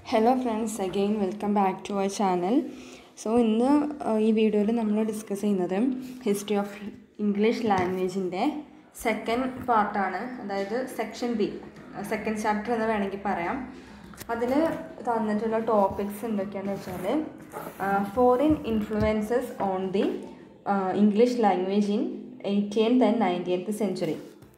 Hello friends again welcome back to our channel so ഇന്ന് ആ, ഈ വീഡിയോയിൽ നമ്മൾ ഡിസ്കസ് ചെയ്യുന്നത് ഹിസ്റ്ററി ഓഫ് ഇംഗ്ലീഷ് ലാംഗ്വേജിൻ്റെ സെക്കൻഡ് പാർട്ടാണ് അതായത് സെക്ഷൻ ബി സെക്കൻഡ് ചാപ്റ്റർ എന്ന് വേണമെങ്കിൽ പറയാം അതിൽ തന്നിട്ടുള്ള ടോപ്പിക്സ് എന്തൊക്കെയാണെന്ന് വെച്ചാൽ foreign influences on the English language in eighteenth and nineteenth century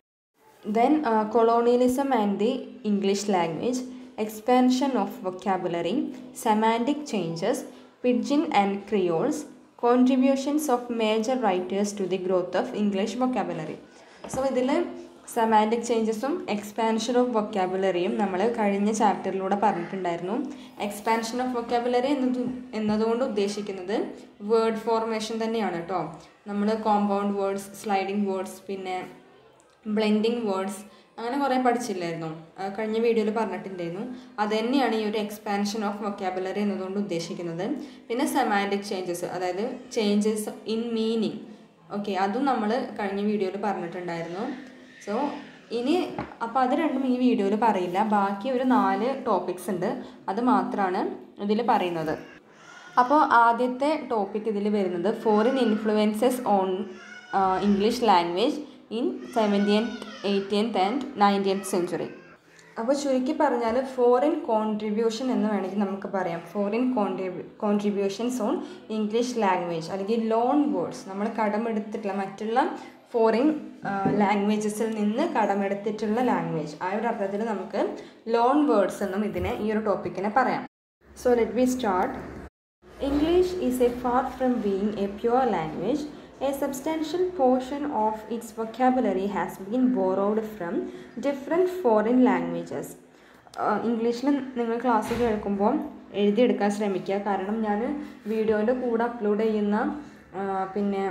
Then uh, colonialism and the English language, expansion of vocabulary, semantic changes, pidgin and creoles, contributions of major writers to the growth of English vocabulary. So ഇതിൽ semantic ചേഞ്ചസും expansion of വൊക്കാബുലറിയും നമ്മൾ കഴിഞ്ഞ ചാപ്റ്ററിലൂടെ പറഞ്ഞിട്ടുണ്ടായിരുന്നു expansion of vocabulary എന്നത് എന്നതുകൊണ്ട് ഉദ്ദേശിക്കുന്നത് word formation തന്നെയാണ് കേട്ടോ നമ്മൾ കോമ്പൗണ്ട് വേർഡ്സ് സ്ലൈഡിങ് വേർഡ്സ് പിന്നെ ബ്ലെൻഡിങ് വേർഡ്സ് അങ്ങനെ കുറേ പഠിച്ചില്ലായിരുന്നു ആ, കഴിഞ്ഞ വീഡിയോയിൽ പറഞ്ഞിട്ടുണ്ടായിരുന്നു അത് തന്നെയാണ് ഈ ഒരു എക്സ്പാൻഷൻ ഓഫ് വൊക്കാബുലറി എന്നതുകൊണ്ട് ഉദ്ദേശിക്കുന്നത് പിന്നെ സെമാൻറ്റിക് ചേഞ്ചസ് അതായത് ചേഞ്ചസ് ഇൻ മീനിങ് ഓക്കെ അതും നമ്മൾ കഴിഞ്ഞ വീഡിയോയിൽ പറഞ്ഞിട്ടുണ്ടായിരുന്നു സോ ഇനി അപ്പോൾ അത് രണ്ടും ഈ വീഡിയോയിൽ പറയില്ല ബാക്കി ഒരു നാല് ടോപ്പിക്സ് ഉണ്ട് അത് മാത്രമാണ് ഇതിൽ പറയുന്നത് അപ്പോൾ ആദ്യത്തെ ടോപ്പിക് ഇതിൽ വരുന്നത് foreign influences on English language in seventeenth eighteenth and nineteenth century അപ്പോൾ ചുരുക്കി പറഞ്ഞാൽ ഫോറിൻ കോൺട്രിബ്യൂഷൻ എന്ന് വേണമെങ്കിൽ നമുക്ക് പറയാം foreign contribute contributions on English language അല്ലെങ്കിൽ ലോൺ വേർഡ്സ് നമ്മൾ കടമെടുത്തിട്ടുള്ള മറ്റുള്ള ഫോറിൻ ലാംഗ്വേജസിൽ നിന്ന് കടമെടുത്തിട്ടുള്ള ലാംഗ്വേജ് ആ ഒരു അർത്ഥത്തിൽ നമുക്ക് ലോൺ വേർഡ്സ് എന്നും ഇതിനെ ഈ ഒരു ടോപ്പിക്കിനെ പറയാം so let we start English is a far from being a pure language. A substantial portion of its vocabulary has been borrowed from different foreign languages. ഇംഗ്ലീഷിൽ നിങ്ങൾ ക്ലാസ് കേൾക്കുമ്പോൾ എഴുതിയെടുക്കാൻ ശ്രമിക്കുക കാരണം ഞാൻ വീഡിയോൻ്റെ കൂടെ അപ്ലോഡ് ചെയ്യുന്ന ആ, പിന്നെ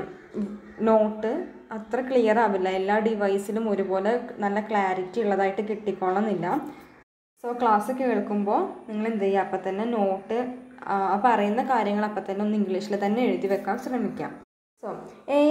നോട്ട് അത്ര ക്ലിയർ ആവില്ല എല്ലാ ഡിവൈസിലും ഒരുപോലെ നല്ല ക്ലാരിറ്റി ഉള്ളതായിട്ട് കിട്ടിക്കോളന്നില്ല സോ ക്ലാസ് കേൾക്കുമ്പോൾ നിങ്ങൾ എന്ത് ചെയ്യുക അപ്പം തന്നെ നോട്ട് ആ പറയുന്ന കാര്യങ്ങൾ അപ്പം തന്നെ ഒന്ന് ഇംഗ്ലീഷിൽ തന്നെ എഴുതി വെക്കാൻ ശ്രമിക്കാം so a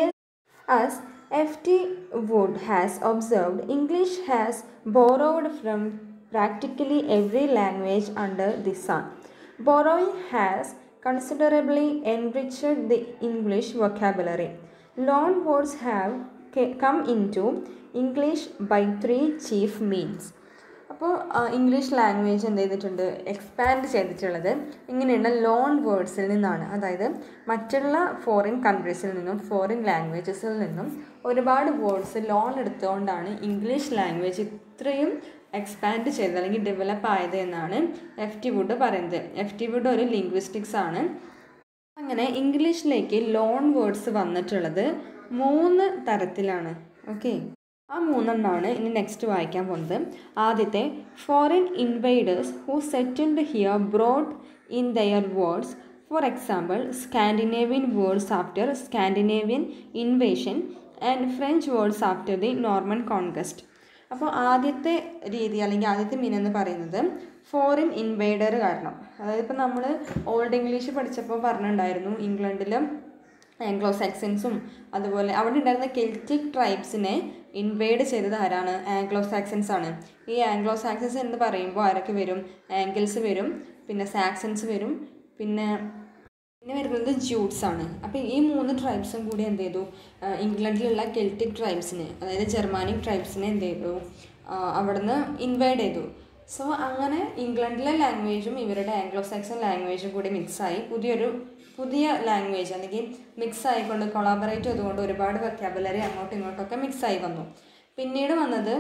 as F.T. Wood has observed, English has borrowed from practically every language under the sun. Borrowing has considerably enriched the English vocabulary. Loan words have ca- come into English by three chief means. അപ്പോൾ English language എന്ത് ചെയ്തിട്ടുണ്ട് expand ചെയ്തിട്ടുള്ളത് ഇങ്ങനെയുള്ള loan വേർഡ്സിൽ നിന്നാണ് അതായത് മറ്റുള്ള foreign കൺട്രീസിൽ നിന്നും foreign ലാംഗ്വേജസിൽ നിന്നും ഒരുപാട് വേർഡ്സ് ലോൺ എടുത്തുകൊണ്ടാണ് ഇംഗ്ലീഷ് ലാംഗ്വേജ് ഇത്രയും എക്സ്പാൻഡ് ചെയ്തത് അല്ലെങ്കിൽ ഡെവലപ്പ് ആയത് എന്നാണ് എഫ് ടി വുഡ് പറയുന്നത് എഫ് ടി വുഡ് ഒരു ലിംഗ്വിസ്റ്റിക്സ് ആണ് അങ്ങനെ ഇംഗ്ലീഷിലേക്ക് ലോൺ വേർഡ്സ് വന്നിട്ടുള്ളത് മൂന്ന് തരത്തിലാണ് ഓക്കെ ആ മൂന്നെണ്ണമാണ് ഇനി നെക്സ്റ്റ് വായിക്കാൻ പോകുന്നത് ആദ്യത്തെ foreign invaders who settled here brought in their words for example Scandinavian words after Scandinavian invasion and French words after the Norman conquest അപ്പോൾ ആദ്യത്തെ രീതി അല്ലെങ്കിൽ ആദ്യത്തെ മീൻ എന്ന് പറയുന്നത് ഫോറിൻ ഇൻവൈഡർ കാരണം അതായത് ഇപ്പോൾ നമ്മൾ ഓൾഡ് ഇംഗ്ലീഷ് പഠിച്ചപ്പോൾ പറഞ്ഞിട്ടുണ്ടായിരുന്നു ഇംഗ്ലണ്ടിൽ ആംഗ്ലോ സാക്സൻസും അതുപോലെ അവിടെ ഉണ്ടായിരുന്ന കെൽറ്റിക് ട്രൈബ്സിനെ ഇൻവേഡ് ചെയ്തത് ആരാണ് ആംഗ്ലോ സാക്സൻസ് ആണ് ഈ ആംഗ്ലോ സാക്സൻസ് എന്ന് പറയുമ്പോൾ ആരൊക്കെ വരും ആംഗിൾസ് വരും പിന്നെ സാക്സൻസ് വരും പിന്നെ പിന്നെ വരുന്നത് ജൂട്ട്സ് ആണ് അപ്പോൾ ഈ മൂന്ന് ട്രൈബ്സും കൂടി എന്ത് ചെയ്തു ആ, ഇംഗ്ലണ്ടിലുള്ള കെൽറ്റിക് ട്രൈബ്സിനെ അതായത് ജർമാനിക് ട്രൈബ്സിനെ എന്ത് ചെയ്തു ആ, അവിടുന്ന് ഇൻവൈഡ് ചെയ്തു സോ അങ്ങനെ ഇംഗ്ലണ്ടിലെ ലാംഗ്വേജും ഇവരുടെ ആംഗ്ലോ സാക്സൺ ലാംഗ്വേജും കൂടി മിക്സായി പുതിയൊരു പുതിയ ലാംഗ്വേജ് അല്ലെങ്കിൽ മിക്സ് ആയിക്കൊണ്ട് കൊളാബറേറ്റ് ചെയ്തുകൊണ്ട് ഒരുപാട് വെക്കാബുലറി അങ്ങോട്ടും ഇങ്ങോട്ടൊക്കെ മിക്സ് ആയി വന്നു പിന്നീട് വന്നത്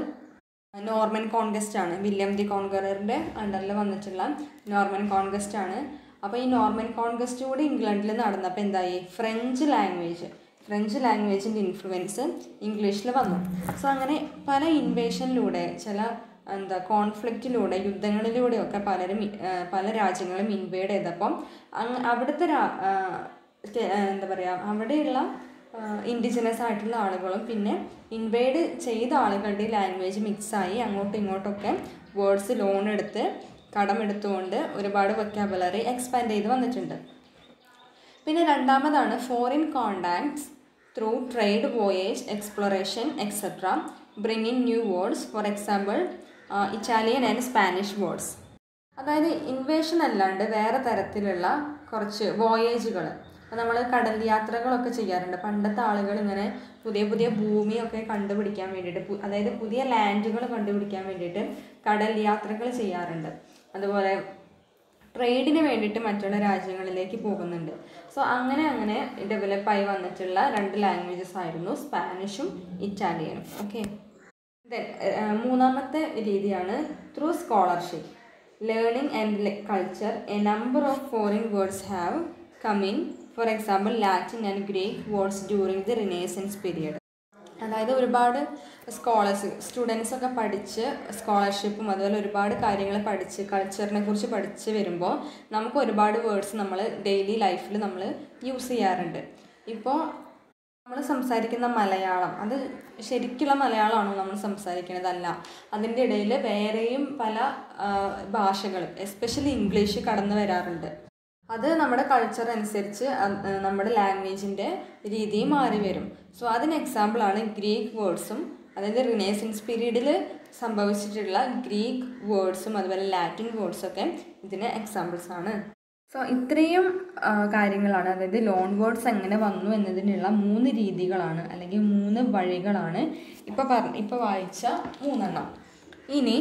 നോർമൻ കോൺഗസ്റ്റ് ആണ് വില്യം ദി കോൺഗറിൻ്റെ അണ്ടറിൽ വന്നിട്ടുള്ള നോർമൻ കോൺഗസ്റ്റ് ആണ് അപ്പോൾ ഈ നോർമൻ കോൺഗസ്റ്റ് കൂടി ഇംഗ്ലണ്ടിൽ നടന്നപ്പോൾ എന്തായി ഫ്രഞ്ച് ലാംഗ്വേജ് ഫ്രഞ്ച് ലാംഗ്വേജിൻ്റെ ഇൻഫ്ലുവൻസ് ഇംഗ്ലീഷിൽ വന്നു സോ അങ്ങനെ പല ഇൻവേഷനിലൂടെ ചില എന്താ കോൺഫ്ലിക്റ്റിലൂടെ യുദ്ധങ്ങളിലൂടെയൊക്കെ പലരും ഇ- ആ, പല രാജ്യങ്ങളും ഇൻവേഡ് ചെയ്തപ്പം അങ്ങ് അവിടുത്തെ രാ- ആ, സ്റ്റേ- ആ, എന്താ പറയുക അവിടെയുള്ള ഇൻഡിജിനസ് ആയിട്ടുള്ള ആളുകളും പിന്നെ ഇൻവേഡ് ചെയ്ത ആളുകളുടെ ലാംഗ്വേജ് മിക്സായി അങ്ങോട്ടും ഇങ്ങോട്ടൊക്കെ വേർഡ്സ് ലോൺ എടുത്ത് കടമെടുത്തുകൊണ്ട് ഒരുപാട് വൊക്കാബുലറി എക്സ്പാൻഡ് ചെയ്ത് വന്നിട്ടുണ്ട് പിന്നെ രണ്ടാമതാണ് foreign contacts through trade voyage exploration etcetera bring in new words for example Italian and Spanish words അതായത് ഇൻവേഷൻ അല്ലാണ്ട് വേറെ തരത്തിലുള്ള കുറച്ച് വോയേജുകൾ നമ്മൾ കടൽ യാത്രകളൊക്കെ ചെയ്യാറുണ്ട് പണ്ടത്തെ ആളുകൾ ഇങ്ങനെ പുതിയ പുതിയ ഭൂമിയൊക്കെ കണ്ടുപിടിക്കാൻ വേണ്ടിയിട്ട് പു- അതായത് പുതിയ ലാൻഡുകൾ കണ്ടുപിടിക്കാൻ വേണ്ടിയിട്ട് കടൽ യാത്രകൾ ചെയ്യാറുണ്ട് അതുപോലെ ട്രേഡിന് വേണ്ടിയിട്ട് മറ്റുള്ള രാജ്യങ്ങളിലേക്ക് പോകുന്നുണ്ട് സോ അങ്ങനെ അങ്ങനെ ഡെവലപ്പായി വന്നിട്ടുള്ള രണ്ട് ലാംഗ്വേജസ് ആയിരുന്നു സ്പാനിഷും ഇറ്റാലിയനും ഓക്കെ ദെൻ മൂന്നാമത്തെ രീതിയാണ് through scholarship learning and culture a number of foreign words have come in for example Latin and Greek words during the renaissance period അതായത് ഒരുപാട് സ്കോളേഴ്സ് സ്റ്റുഡൻസ് ഒക്കെ പഠിച്ച് സ്കോളർഷിപ്പും അതുപോലെ ഒരുപാട് കാര്യങ്ങൾ പഠിച്ച് കൾച്ചറിനെ കുറിച്ച് പഠിച്ച് വരുമ്പോൾ നമുക്ക് ഒരുപാട് വേർഡ്സ് നമ്മൾ ഡെയിലി ലൈഫിൽ നമ്മൾ യൂസ് ചെയ്യാറുണ്ട് ഇപ്പോൾ നമ്മൾ സംസാരിക്കുന്ന മലയാളം അത് ശരിക്കുള്ള മലയാളമാണോ നമ്മൾ സംസാരിക്കുന്നതല്ല അതിൻ്റെ ഇടയിൽ വേറെയും പല ഭാഷകൾ എസ്പെഷ്യലി ഇംഗ്ലീഷ് കടന്നു വരാറുണ്ട് അത് നമ്മുടെ കൾച്ചർ അനുസരിച്ച് അത് നമ്മുടെ ലാംഗ്വേജിൻ്റെ രീതി മാറി വരും സോ അതിന് എക്സാമ്പിളാണ് ഗ്രീക്ക് വേർഡ്സും അതായത് റിനേസൻസ് പീരീഡിൽ സംഭവിച്ചിട്ടുള്ള ഗ്രീക്ക് വേർഡ്സും അതുപോലെ ലാറ്റിൻ വേർഡ്സൊക്കെ ഇതിന് എക്സാമ്പിൾസ് ആണ് സോ ഇത്രയും ആ, കാര്യങ്ങളാണ് അതായത് ലോൺ വേർഡ്സ് എങ്ങനെ വന്നു എന്നതിനുള്ള മൂന്ന് രീതികളാണ് അല്ലെങ്കിൽ മൂന്ന് വഴികളാണ് ഇപ്പോൾ പറഞ്ഞ ഇപ്പോൾ വായിച്ച മൂന്നെണ്ണം ഇനി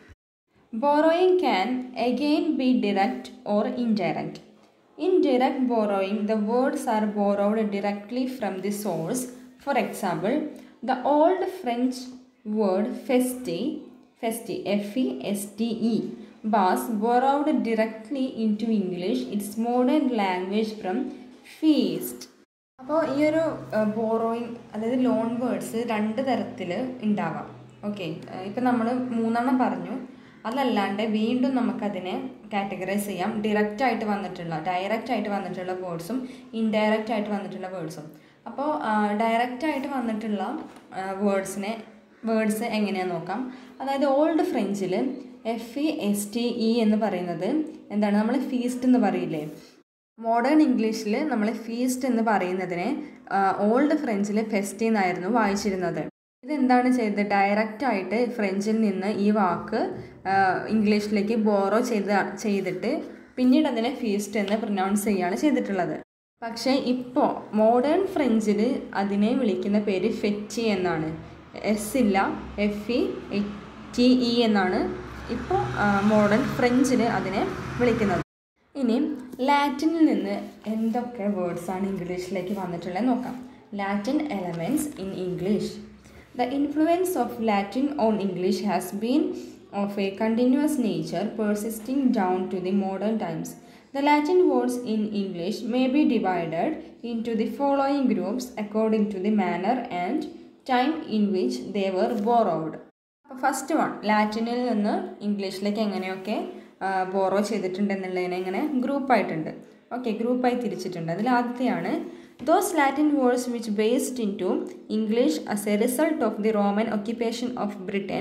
Borrowing can again be direct or indirect. In direct borrowing, the words are borrowed directly from the source. For example, the old French word festi, festi, F-E-S-T-E, was borrowed directly into English, its modern language from feast. അപ്പോൾ ഈ ഒരു borrowing അതായത് loan words രണ്ട് തരത്തിൽ ഉണ്ടാവാം okay ഇപ്പം നമ്മൾ മൂന്നെണ്ണം പറഞ്ഞു അതല്ലാണ്ട് വീണ്ടും നമുക്കതിനെ കാറ്റഗറൈസ് ചെയ്യാം ഡയറക്റ്റ് ആയിട്ട് വന്നിട്ടുള്ള ഡയറക്റ്റ് ആയിട്ട് വന്നിട്ടുള്ള വേർഡ്സും ഇൻഡയറക്റ്റ് ആയിട്ട് വന്നിട്ടുള്ള വേർഡ്സും അപ്പോൾ ഡയറക്റ്റ് ആയിട്ട് വന്നിട്ടുള്ള വേർഡ്സിനെ വേർഡ്സ് എങ്ങനെയാണെന്ന് നോക്കാം അതായത് ഓൾഡ് ഫ്രഞ്ചിൽ F E S T E എന്ന് പറയുന്നത് എന്താണ് നമ്മൾ ഫീസ്റ്റ് എന്ന് പറയില്ലേ മോഡേൺ ഇംഗ്ലീഷിൽ നമ്മൾ ഫീസ്റ്റ് എന്ന് പറയുന്നതിനെ ഓൾഡ് ഫ്രഞ്ചിൽ ഫെസ്റ്റ് എന്നായിരുന്നു വായിച്ചിരുന്നത് ഇതെന്താണ് ചെയ്തത് ഡയറക്റ്റ് ആയിട്ട് ഫ്രഞ്ചിൽ നിന്ന് ഈ വാക്ക് ആ, ഇംഗ്ലീഷിലേക്ക് ബോറോ ചെയ്ത് ചെയ്തിട്ട് പിന്നീട് അതിനെ ഫീസ്റ്റ് എന്ന് പ്രൊനൗൺസ് ചെയ്യുകയാണ് ചെയ്തിട്ടുള്ളത് പക്ഷേ ഇപ്പോൾ മോഡേൺ ഫ്രഞ്ചിൽ അതിനെ വിളിക്കുന്ന പേര് ഫെറ്റി എന്നാണ് എസ് ഇല്ല എഫ് ഇ ടി ഇ എന്നാണ് ഇപ്പോൾ മോഡേൺ ഫ്രഞ്ചിൽ അതിനെ വിളിക്കുന്നത് ഇനി ലാറ്റിനിൽ നിന്ന് എന്തൊക്കെ വേർഡ്സാണ് ഇംഗ്ലീഷിലേക്ക് വന്നിട്ടുള്ളത് നോക്കാം Latin elements in English the influence of Latin on English has been of a continuous nature persisting down to the modern times The Latin words in English may be divided into the following groups according to the manner and time in which they were borrowed. അപ്പോൾ first one ലാറ്റിനിൽ നിന്ന് ഇംഗ്ലീഷിലേക്ക് എങ്ങനെയൊക്കെ borrow ചെയ്തിട്ടുണ്ട് എന്നുള്ളതിനെ ഇങ്ങനെ ഗ്രൂപ്പായിട്ടുണ്ട് okay ഗ്രൂപ്പായി തിരിച്ചിട്ടുണ്ട് അതിൽ ആദ്യത്തെയാണ് those Latin words which based in to English as a result of the Roman occupation of Britain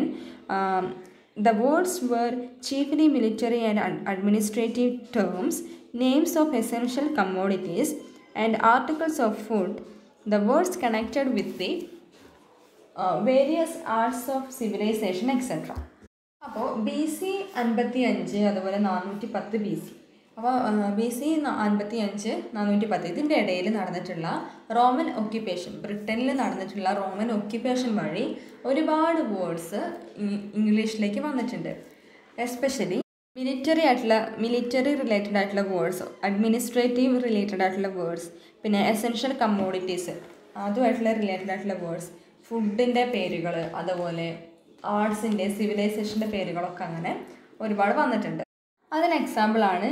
The words were chiefly military and ad- administrative terms, names of essential commodities, and articles of food. The words connected with the uh, various arts of civilization, etc. അപ്പോൾ B C അൻപത്തി അഞ്ച് അതുപോലെ നാനൂറ്റി പത്ത് B C അപ്പോൾ B C അൻപത്തി അഞ്ച് നാനൂറ്റി പത്ത് ഇതിൻ്റെ ഇടയിൽ നടന്നിട്ടുള്ള റോമൻ ഒക്യുപ്പേഷൻ ബ്രിട്ടനിൽ നടന്നിട്ടുള്ള റോമൻ ഒക്യുപ്പേഷൻ വഴി ഒരുപാട് വേർഡ്സ് ഇംഗ്ലീഷിലേക്ക് വന്നിട്ടുണ്ട് എസ്പെഷ്യലി മിലിറ്ററി ആയിട്ടുള്ള മിലിറ്ററി റിലേറ്റഡ് ആയിട്ടുള്ള വേർഡ്സ് അഡ്മിനിസ്ട്രേറ്റീവ് റിലേറ്റഡ് ആയിട്ടുള്ള വേർഡ്സ് പിന്നെ എസെൻഷ്യൽ കമ്മോഡിറ്റീസ് അതുമായിട്ടുള്ള റിലേറ്റഡ് ആയിട്ടുള്ള വേർഡ്സ് ഫുഡിൻ്റെ പേരുകൾ അതുപോലെ ആർട്സിൻ്റെ സിവിലൈസേഷൻ്റെ പേരുകളൊക്കെ അങ്ങനെ ഒരുപാട് വന്നിട്ടുണ്ട് അതിന് എക്സാമ്പിളാണ്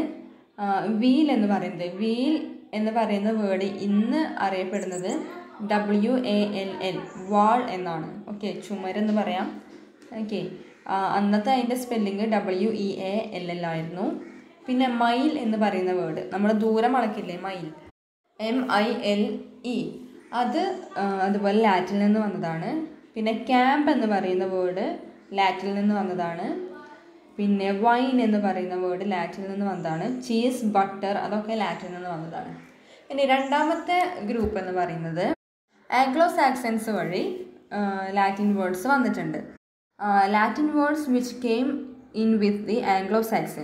വീൽ എന്ന് പറയുന്നത് വീൽ എന്ന് പറയുന്ന വേർഡ് ഇന്ന് അറിയപ്പെടുന്നത് W A L L wall എന്നാണ് ഓക്കെ ചുമരെന്ന് പറയാം ഓക്കെ അന്നത്തെ അതിൻ്റെ spelling W E A L L ആയിരുന്നു പിന്നെ മൈൽ എന്ന് പറയുന്ന വേർഡ് നമ്മൾ ദൂരം അളക്കില്ലേ mile M I L E അത് ആ, അതുപോലെ ലാറ്റിൽ നിന്ന് വന്നതാണ് പിന്നെ ക്യാമ്പ് എന്ന് പറയുന്ന വേർഡ് ലാറ്റിൽ നിന്ന് വന്നതാണ് പിന്നെ വൈൻ എന്ന് പറയുന്ന വേർഡ് ലാറ്റിൽ നിന്ന് വന്നതാണ് ചീസ് ബട്ടർ അതൊക്കെ ലാറ്റിൽ നിന്ന് വന്നതാണ് ഇനി രണ്ടാമത്തെ ഗ്രൂപ്പ് എന്ന് പറയുന്നത് ആംഗ്ലോ സാക്സൻസ് വഴി ആ, ലാറ്റിൻ വേർഡ്സ് വന്നിട്ടുണ്ട് Latin words which came in with the Anglo Saxon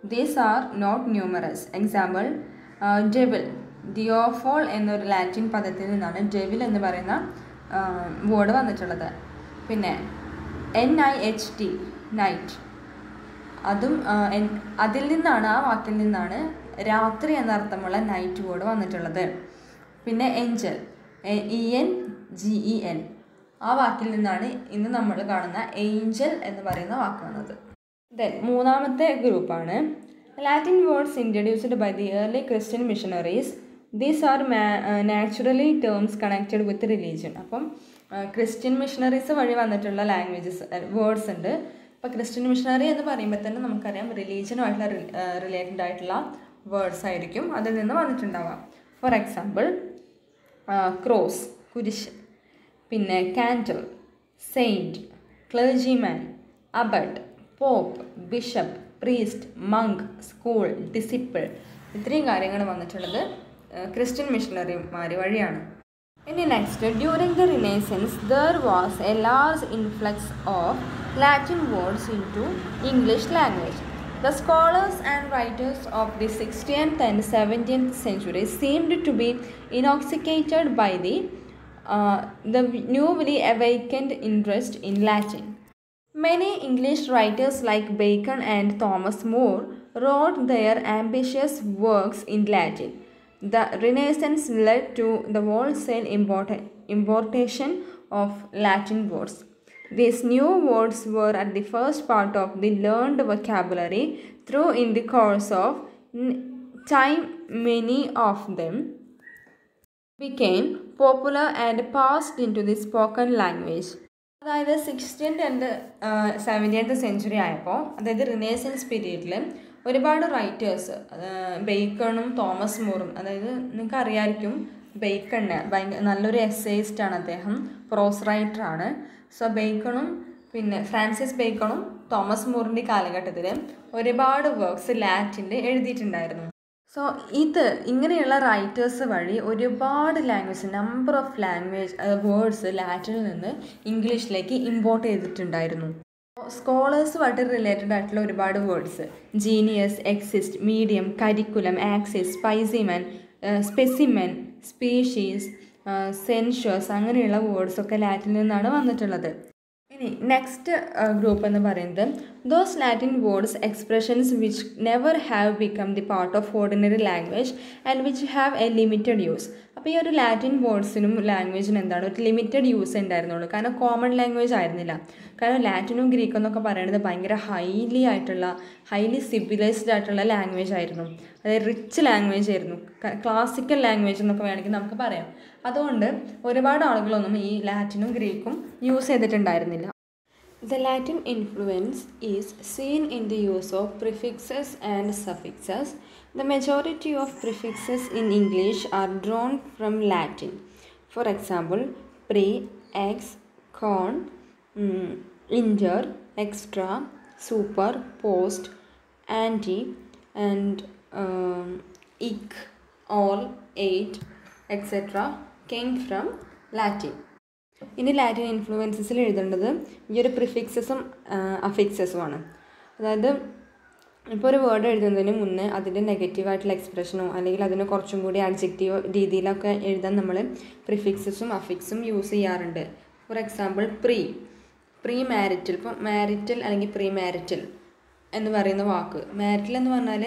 these are not numerous example devil ദിയോഫോൾ എന്നൊരു ലാറ്റിൻ പദത്തിൽ നിന്നാണ് ഡെവിൽ എന്ന് പറയുന്ന വേർഡ് വന്നിട്ടുള്ളത് പിന്നെ N I H T night അതും ആ, എൻ- അതിൽ നിന്നാണ് ആ വാക്കിൽ നിന്നാണ് രാത്രി എന്നർത്ഥമുള്ള നൈറ്റ് വേർഡ് വന്നിട്ടുള്ളത് പിന്നെ angel E N G E L ആ വാക്കിൽ നിന്നാണ് ഇന്ന് നമ്മൾ കാണുന്ന ഏഞ്ചൽ എന്ന് പറയുന്ന വാക്ക് വന്നത് ദെൻ മൂന്നാമത്തെ ഗ്രൂപ്പാണ് Latin words introduced by the early Christian missionaries these are naturally terms connected with religion അപ്പം ക്രിസ്ത്യൻ മിഷണറീസ് വഴി വന്നിട്ടുള്ള ലാംഗ്വേജസ് വേർഡ്സ് ഉണ്ട് ഇപ്പോൾ ക്രിസ്ത്യൻ മിഷണറി എന്ന് പറയുമ്പോൾ തന്നെ നമുക്കറിയാം റിലീജിയനുമായിട്ടുള്ള റിലേറ്റഡ് ആയിട്ടുള്ള വേർഡ്സ് ആയിരിക്കും അതിൽ നിന്ന് വന്നിട്ടുണ്ടാവാം ഫോർ എക്സാമ്പിൾ ക്രോസ് കുരിശ് പിന്നെ candle saint clergyman abbot pope bishop priest monk school disciple ഇത്രയും കാര്യങ്ങൾ വന്നിട്ടുള്ളത് ക്രിസ്ത്യൻ മിഷണറിമാർ വഴിയാണ് ഇനി next during the renaissance there was a large influx of Latin words in to English language The scholars and writers of the 16th and 17th century seemed to be intoxicated by the, uh, the newly awakened interest in Latin. Many English writers like Bacon and Thomas More wrote their ambitious works in Latin. The Renaissance led to the wholesale import- importation of Latin words. These new words were at the first part of the learned vocabulary, through in the course of n- time many of them became popular and passed into the spoken language. അതായത് sixteenth and seventeenth century ആയപ്പോൾ അതായത് renaissance പീരീഡിൽ ഒരുപാട് writers ബേക്കണും Thomas മൂറും അതായത് നിങ്ങൾക്ക് അറിയാമായിരിക്കും ബേക്കണിന് ഭയങ്കര നല്ലൊരു എസ്സേയിസ്റ്റാണ് അദ്ദേഹം പ്രോസ് റൈറ്ററാണ് സോ ബേക്കണും പിന്നെ ഫ്രാൻസിസ് ബേക്കണും തോമസ് മൂറിൻ്റെ കാലഘട്ടത്തിൽ ഒരുപാട് വർക്ക്സ് ലാറ്റിൻ്റെ എഴുതിയിട്ടുണ്ടായിരുന്നു സോ ഇത് ഇങ്ങനെയുള്ള റൈറ്റേഴ്സ് വഴി ഒരുപാട് language number of language words ലാറ്റിനിൽ നിന്ന് ഇംഗ്ലീഷിലേക്ക് ഇമ്പോർട്ട് ചെയ്തിട്ടുണ്ടായിരുന്നു സ്കോളേഴ്സുമായിട്ട് റിലേറ്റഡ് ആയിട്ടുള്ള ഒരുപാട് words genius exist medium curriculum axis specimen specimen species census അങ്ങനെയുള്ള വേർഡ്സൊക്കെ ലാറ്റിനിൽ നിന്നാണ് വന്നിട്ടുള്ളത് ഇനി നെക്സ്റ്റ് ഗ്രൂപ്പ് എന്ന് പറയുന്നത് those Latin words expressions which never have become the part of ordinary language and which have a limited use അപ്പോൾ ഈ ഒരു ലാറ്റിൻ വേർഡ്സിനും ലാംഗ്വേജിനും എന്താണ് ഒരു ലിമിറ്റഡ് യൂസ് ഉണ്ടായിരുന്നുള്ളൂ കാരണം കോമൺ ലാംഗ്വേജ് ആയിരുന്നില്ല കാരണം ലാറ്റിനും ഗ്രീക്കും എന്നൊക്കെ പറയുന്നത് ഭയങ്കര ഹൈലി ആയിട്ടുള്ള ഹൈലി സിവിലൈസ്ഡ് ആയിട്ടുള്ള ലാംഗ്വേജ് ആയിരുന്നു അതായത് റിച്ച് ലാംഗ്വേജ് ആയിരുന്നു ക്ലാസിക്കൽ ലാംഗ്വേജ് എന്നൊക്കെ വേണമെങ്കിൽ നമുക്ക് പറയാം അതുകൊണ്ട് ഒരുപാട് ആളുകളൊന്നും ഈ ലാറ്റിനും ഗ്രീക്കും യൂസ് ചെയ്തിട്ടുണ്ടായിരുന്നില്ല The Latin influence is seen in the use of prefixes and suffixes. The majority of prefixes in English are drawn from Latin. For example, pre, ex, con, mm, inter, extra, super, post, anti, and um, ic, all, eight, etc. came from Latin. ഇനി Latin ഇൻഫ്ലുവൻസസിൽ എഴുതേണ്ടത് ഈ ഒരു പ്രിഫിക്സസും അഫിക്സസുമാണ് അതായത് ഇപ്പോൾ ഒരു word എഴുതുന്നതിന് മുന്നേ അതിൻ്റെ നെഗറ്റീവായിട്ടുള്ള എക്സ്പ്രഷനോ അല്ലെങ്കിൽ അതിന് കുറച്ചും കൂടി അഡ്ജക്റ്റീവ് രീതിയിലൊക്കെ എഴുതാൻ നമ്മൾ പ്രിഫിക്സസും അഫിക്സും യൂസ് ചെയ്യാറുണ്ട് for example pre premarital ഇപ്പോൾ മാരിറ്റൽ അല്ലെങ്കിൽ പ്രീ മാരിറ്റൽ എന്ന് പറയുന്ന വാക്ക് മാരിറ്റൽ എന്ന് പറഞ്ഞാൽ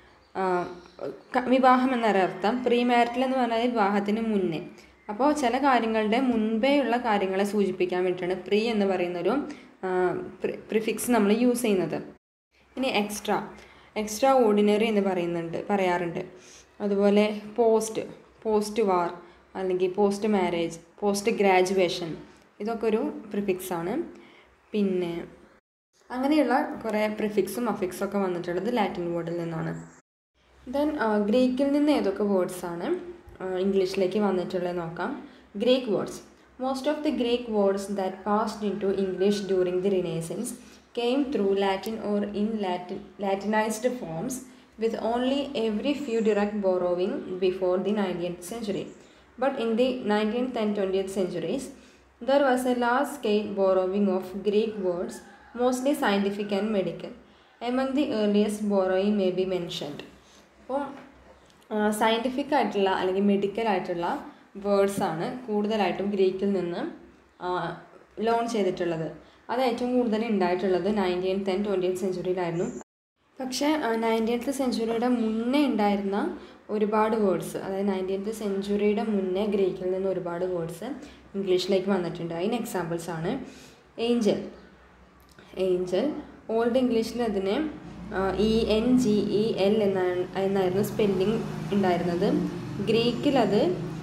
വിവാഹം എന്നൊരർത്ഥം പ്രീ മാരിറ്റൽ എന്ന് പറഞ്ഞാൽ വിവാഹത്തിന് മുന്നേ അപ്പോൾ ചില കാര്യങ്ങളുടെ മുൻപേ ഉള്ള കാര്യങ്ങളെ സൂചിപ്പിക്കാൻ വേണ്ടിയിട്ടാണ് പ്രീ എന്ന് പറയുന്നൊരു പ്രിഫിക്സ് നമ്മൾ യൂസ് ചെയ്യുന്നത് ഇനി എക്സ്ട്രാ എക്സ്ട്രാ ഓർഡിനറി എന്ന് പറയുന്നുണ്ട് പറയാറുണ്ട് അതുപോലെ പോസ്റ്റ് പോസ്റ്റ് വാർ അല്ലെങ്കിൽ പോസ്റ്റ് മാരേജ് പോസ്റ്റ് ഗ്രാജുവേഷൻ ഇതൊക്കെ ഒരു പ്രിഫിക്സ് ആണ് പിന്നെ അങ്ങനെയുള്ള കുറേ പ്രിഫിക്സും അഫിക്സും ഒക്കെ വന്നിട്ടുള്ളത് ലാറ്റിൻ വേർഡിൽ നിന്നാണ് ദെൻ ഗ്രീക്കിൽ നിന്ന് ഏതൊക്കെ വേർഡ്സ് ആണ് ഇംഗ്ലീഷിലേക്ക് വന്നിട്ടുള്ളത് നോക്കാം Greek words most of the Greek words that passed in to English during the renaissance came through Latin or in Latin Latinized forms with only every few direct borrowing before the 19th century. But in the 19th and 20th centuries, there was a large scale borrowing of Greek words, mostly scientific and medical. Among the earliest borrowing may be mentioned അപ്പോൾ scientific ആയിട്ടുള്ള അല്ലെങ്കിൽ medical ആയിട്ടുള്ള words ആണ് കൂടുതലായിട്ടും ഗ്രീക്കിൽ നിന്ന് loan ചെയ്തിട്ടുള്ളത് അത് ഏറ്റവും കൂടുതൽ ഉണ്ടായിട്ടുള്ളത് നയൻറ്റീൻത്ത് ആൻഡ് ട്വൻറ്റീൻത്ത് സെഞ്ചുറിയിലായിരുന്നു പക്ഷേ നയൻറ്റീൻത്ത് സെഞ്ചുറിയുടെ മുന്നേ ഉണ്ടായിരുന്ന ഒരുപാട് വേർഡ്സ് അതായത് നയൻറ്റീൻത്ത് സെഞ്ചുറിയുടെ മുന്നേ ഗ്രീക്കിൽ നിന്ന് ഒരുപാട് വേർഡ്സ് ഇംഗ്ലീഷിലേക്ക് വന്നിട്ടുണ്ട് അതിന് എക്സാമ്പിൾസ് ആണ് ഏഞ്ചൽ ഏഞ്ചൽ ഓൾഡ് ഇംഗ്ലീഷിൽ അതിനെ E N G E L എന്നാണ് എന്നായിരുന്നു സ്പെല്ലിംഗ് ഉണ്ടായിരുന്നത് ഗ്രീക്കിൽ അത്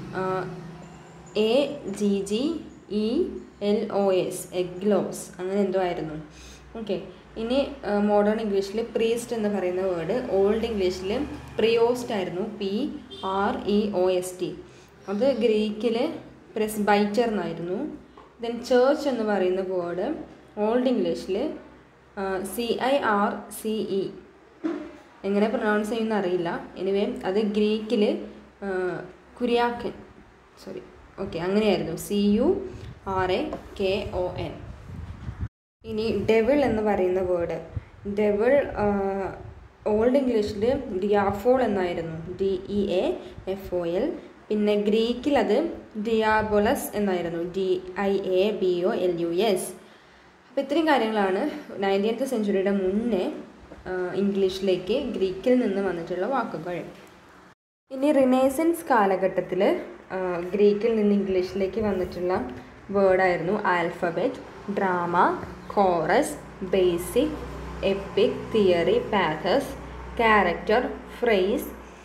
A G G E L O S എഗ്ലോസ് അങ്ങനെ എന്തോ ആയിരുന്നു ഓക്കെ ഇനി മോഡേൺ ഇംഗ്ലീഷിൽ പ്രീസ്റ്റ് എന്ന് പറയുന്ന വേർഡ് ഓൾഡ് ഇംഗ്ലീഷിൽ പ്രിയോസ്റ്റ് ആയിരുന്നു P R E O S T അത് ഗ്രീക്കിൽ പ്രസ്ബൈറ്റർ എന്നായിരുന്നു ദെൻ ചേർച്ച് എന്ന് പറയുന്ന വേർഡ് ഓൾഡ് ഇംഗ്ലീഷിൽ C I R C E എങ്ങനെ പ്രൊനൗൺസ് ചെയ്യുന്ന അറിയില്ല എനിവേ അത് ഗ്രീക്കിൽ കുര്യാക്കൻ സോറി ഓക്കെ അങ്ങനെയായിരുന്നു C U R A K O N ഇനി ഡെവിൾ എന്ന് പറയുന്ന വേർഡ് ഡെവിൾ ഓൾഡ് ഇംഗ്ലീഷിൽ ഡിയാഫോൾ എന്നായിരുന്നു D E A F O L പിന്നെ ഗ്രീക്കിൽ അത് ഡിയാബോളസ് എന്നായിരുന്നു D I A B O L U S അപ്പോൾ ഇത്രയും കാര്യങ്ങളാണ് നയൻറ്റീൻത്ത് സെഞ്ചുറിയുടെ മുന്നേ ഇംഗ്ലീഷിലേക്ക് ഗ്രീക്കിൽ നിന്ന് വന്നിട്ടുള്ള വാക്കുകൾ ഇനി റിനേസൻസ് കാലഘട്ടത്തിൽ ഗ്രീക്കിൽ നിന്ന് ഇംഗ്ലീഷിലേക്ക് വന്നിട്ടുള്ള വേർഡായിരുന്നു alphabet drama chorus basic epic theory pathos character phrase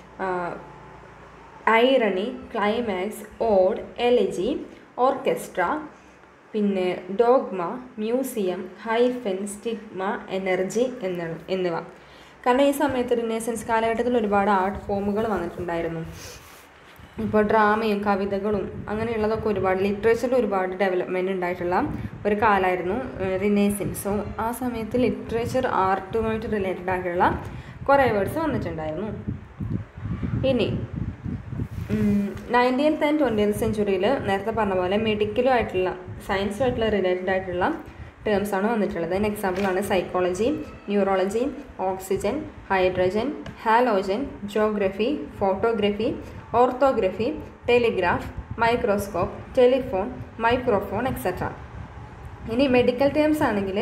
irony climax ode elegy orchestra പിന്നെ dogma museum hyphen stigma energy എന്ന എന്നിവ കാരണം ഈ സമയത്ത് റിനേസൻസ് കാലഘട്ടത്തിൽ ഒരുപാട് ആർട്ട് ഫോമുകൾ വന്നിട്ടുണ്ടായിരുന്നു ഇപ്പോൾ ഡ്രാമയും കവിതകളും അങ്ങനെയുള്ളതൊക്കെ ഒരുപാട് ലിറ്ററേച്ചറിൽ ഒരുപാട് ഡെവലപ്മെൻറ്റ് ഉണ്ടായിട്ടുള്ള ഒരു കാലമായിരുന്നു റിനേസൻസ് സോ ആ സമയത്ത് ലിറ്ററേച്ചർ ആർട്ടുമായിട്ട് റിലേറ്റഡ് ആയിട്ടുള്ള കുറേ വേർഡ്സ് വന്നിട്ടുണ്ടായിരുന്നു ഇനി നയൻറ്റീൻത്ത് ആൻഡ് ട്വൻറ്റീൻത്ത് സെഞ്ചുറിയിൽ നേരത്തെ പറഞ്ഞ പോലെ മെഡിക്കലും ആയിട്ടുള്ള സയൻസും ആയിട്ടുള്ള റിലേറ്റഡ് ആയിട്ടുള്ള ടേംസ് ആണ് വന്നിട്ടുള്ളത് അതിന് എക്സാമ്പിളാണ് psychology neurology oxygen hydrogen halogen geography photography orthography telegraph microscope telephone microphone etcetera ഇനി മെഡിക്കൽ ടേംസ് ആണെങ്കിൽ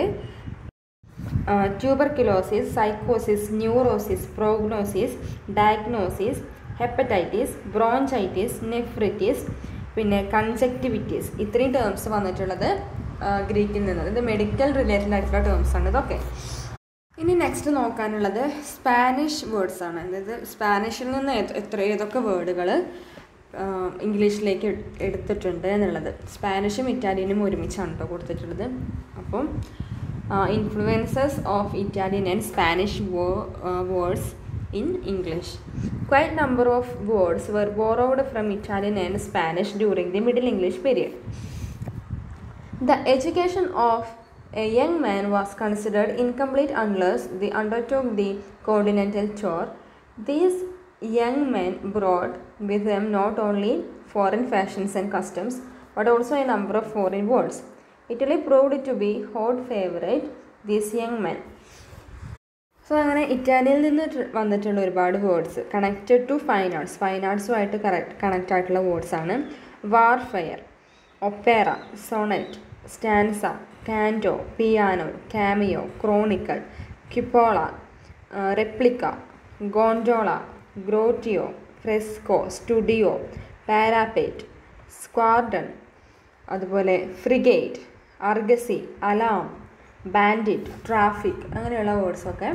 ട്യൂബർക്യുലോസിസ് സൈക്കോസിസ് neurosis prognosis diagnosis hepatitis bronchitis nephritis പിന്നെ കൺജക്റ്റിവിറ്റീസ് ഇത്രയും ടേംസ് വന്നിട്ടുള്ളത് ഗ്രീക്കിൽ നിന്ന് ഇത് മെഡിക്കൽ റിലേറ്റഡ് ആയിട്ടുള്ള ടേംസ് ആണ് ഇതൊക്കെ ഇനി നെക്സ്റ്റ് നോക്കാനുള്ളത് സ്പാനിഷ് വേർഡ്സ് ആണ് അതായത് സ്പാനിഷിൽ നിന്ന് എത്ര ഏതൊക്കെ വേർഡുകൾ ഇംഗ്ലീഷിലേക്ക് എടുത്തിട്ടുണ്ട് എന്നുള്ളത് സ്പാനിഷും ഇറ്റാലിയനും ഒരുമിച്ചാണ് കേട്ടോ കൊടുത്തിട്ടുള്ളത് അപ്പം influences of Italian and Spanish words in English. Quite number of words were borrowed from Italian and Spanish during the Middle English period. The education of a young man was considered incomplete unless they undertook the continental tour. These young men brought with them not only foreign fashions and customs but also a number of foreign words. Italy proved to be hot favorite these young men. So അങ്ങനെ ഇറ്റാലിയയിൽ നിന്ന് വന്നിട്ടുള്ള ഒരുപാട് words connected to fine arts fine ആർട്സുമായിട്ട് correct connect ആയിട്ടുള്ള words ആണ് warfare opera sonnet stanza canto piano cameo chronicle cupola replica gondola grotto fresco studio parapet squadron അതുപോലെ frigate argosy alarm bandit traffic അങ്ങനെയുള്ള വേർഡ്സൊക്കെ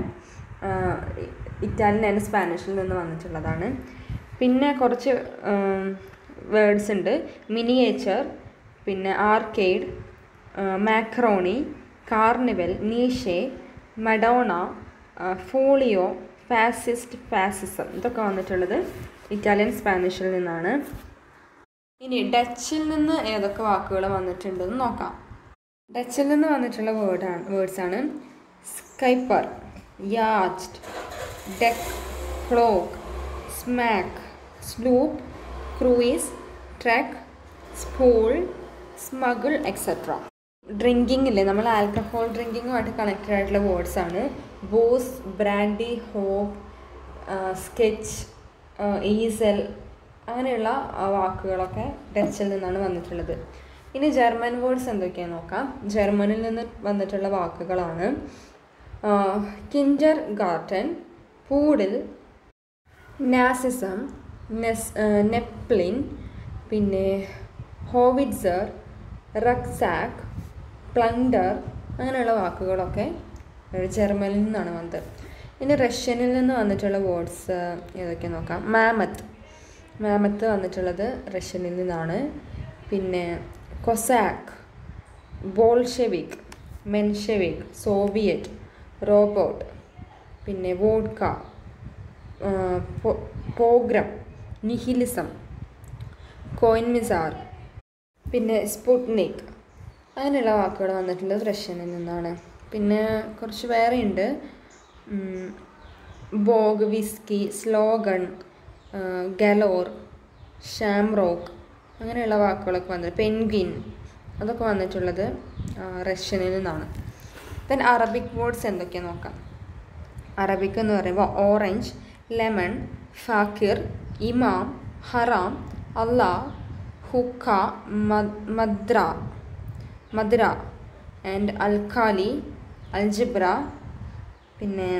ഇറ്റാലിയൻ ആൻഡ് സ്പാനിഷിൽ നിന്ന് വന്നിട്ടുള്ളതാണ് പിന്നെ കുറച്ച് വേർഡ്സ് ഉണ്ട് മിനിയേച്ചർ പിന്നെ arcade macaroni carnival niche madonna folio fascist fascism ഇതൊക്കെ വന്നിട്ടുള്ളത് ഇറ്റാലിയൻ സ്പാനിഷിൽ നിന്നാണ് ഇനി ഡച്ചിൽ നിന്ന് ഏതൊക്കെ വാക്കുകൾ വന്നിട്ടുണ്ടെന്ന് നോക്കാം ഡച്ചിൽ നിന്ന് വന്നിട്ടുള്ള വേർഡാണ് വേർഡ്സാണ് skipper yacht deck clock smack sloop cruise truck spool smuggle etcetera drinking ഇല്ലേ നമ്മൾ ആൽക്കഹോൾ ഡ്രിങ്കിങ്ങുമായിട്ട് കണക്റ്റഡ് ആയിട്ടുള്ള വേർഡ്സ് ആണ് booze brandy hop sketch easel അങ്ങനെയുള്ള ആ, വാക്കുകളൊക്കെ ഡച്ചിൽ നിന്നാണ് വന്നിട്ടുള്ളത് ഇനി ജർമ്മൻ വേർഡ്സ് എന്തൊക്കെയാണെന്ന് നോക്കാം ജർമ്മനിൽ നിന്ന് വന്നിട്ടുള്ള വാക്കുകളാണ് കിൻഡർ ഗാർട്ടൻ പൂഡിൽ നാസിസം നെസ് നെപ്ലിൻ പിന്നെ ഹോവിറ്റ്സർ റക്സാക്ക് പ്ലണ്ടർ അങ്ങനെയുള്ള വാക്കുകളൊക്കെ ജർമ്മനിൽ നിന്നാണ് വന്നത് ഇനി റഷ്യനിൽ നിന്ന് വന്നിട്ടുള്ള വേർഡ്സ് ഏതൊക്കെ നോക്കാം മാമത്ത് മാമത്ത് വന്നിട്ടുള്ളത് റഷ്യനിൽ നിന്നാണ് പിന്നെ cossack bolshevik menshevik soviet robot പിന്നെ വോഡ്ക പോഗ്രം നിഹിലിസം കോയിൻമിസാർ പിന്നെ സ്പുട്നിക് അങ്ങനെയുള്ള വാക്കുകൾ വന്നിട്ടുള്ളത് റഷ്യനിൽ നിന്നാണ് പിന്നെ കുറച്ച് വേറെയുണ്ട് bog whisky slogan galore shamrock അങ്ങനെയുള്ള വാക്കുകളൊക്കെ വന്നത് പെൻഗ്വിൻ അതൊക്കെ വന്നിട്ടുള്ളത് ആ, റഷ്യനിൽ നിന്നാണ് ദെൻ അറബിക് വേർഡ്സ് എന്തൊക്കെയാണെന്ന് നോക്കാം അറബിക് എന്ന് പറയുമ്പോൾ ഓറഞ്ച് ലെമൺ ഫാക്കിർ ഇമാം ഹറാം അള്ളാഹ് ഹുക്ക മദ്ര മദ്ര ആൻഡ് അൽഖാലി അൽജിബ്ര പിന്നെ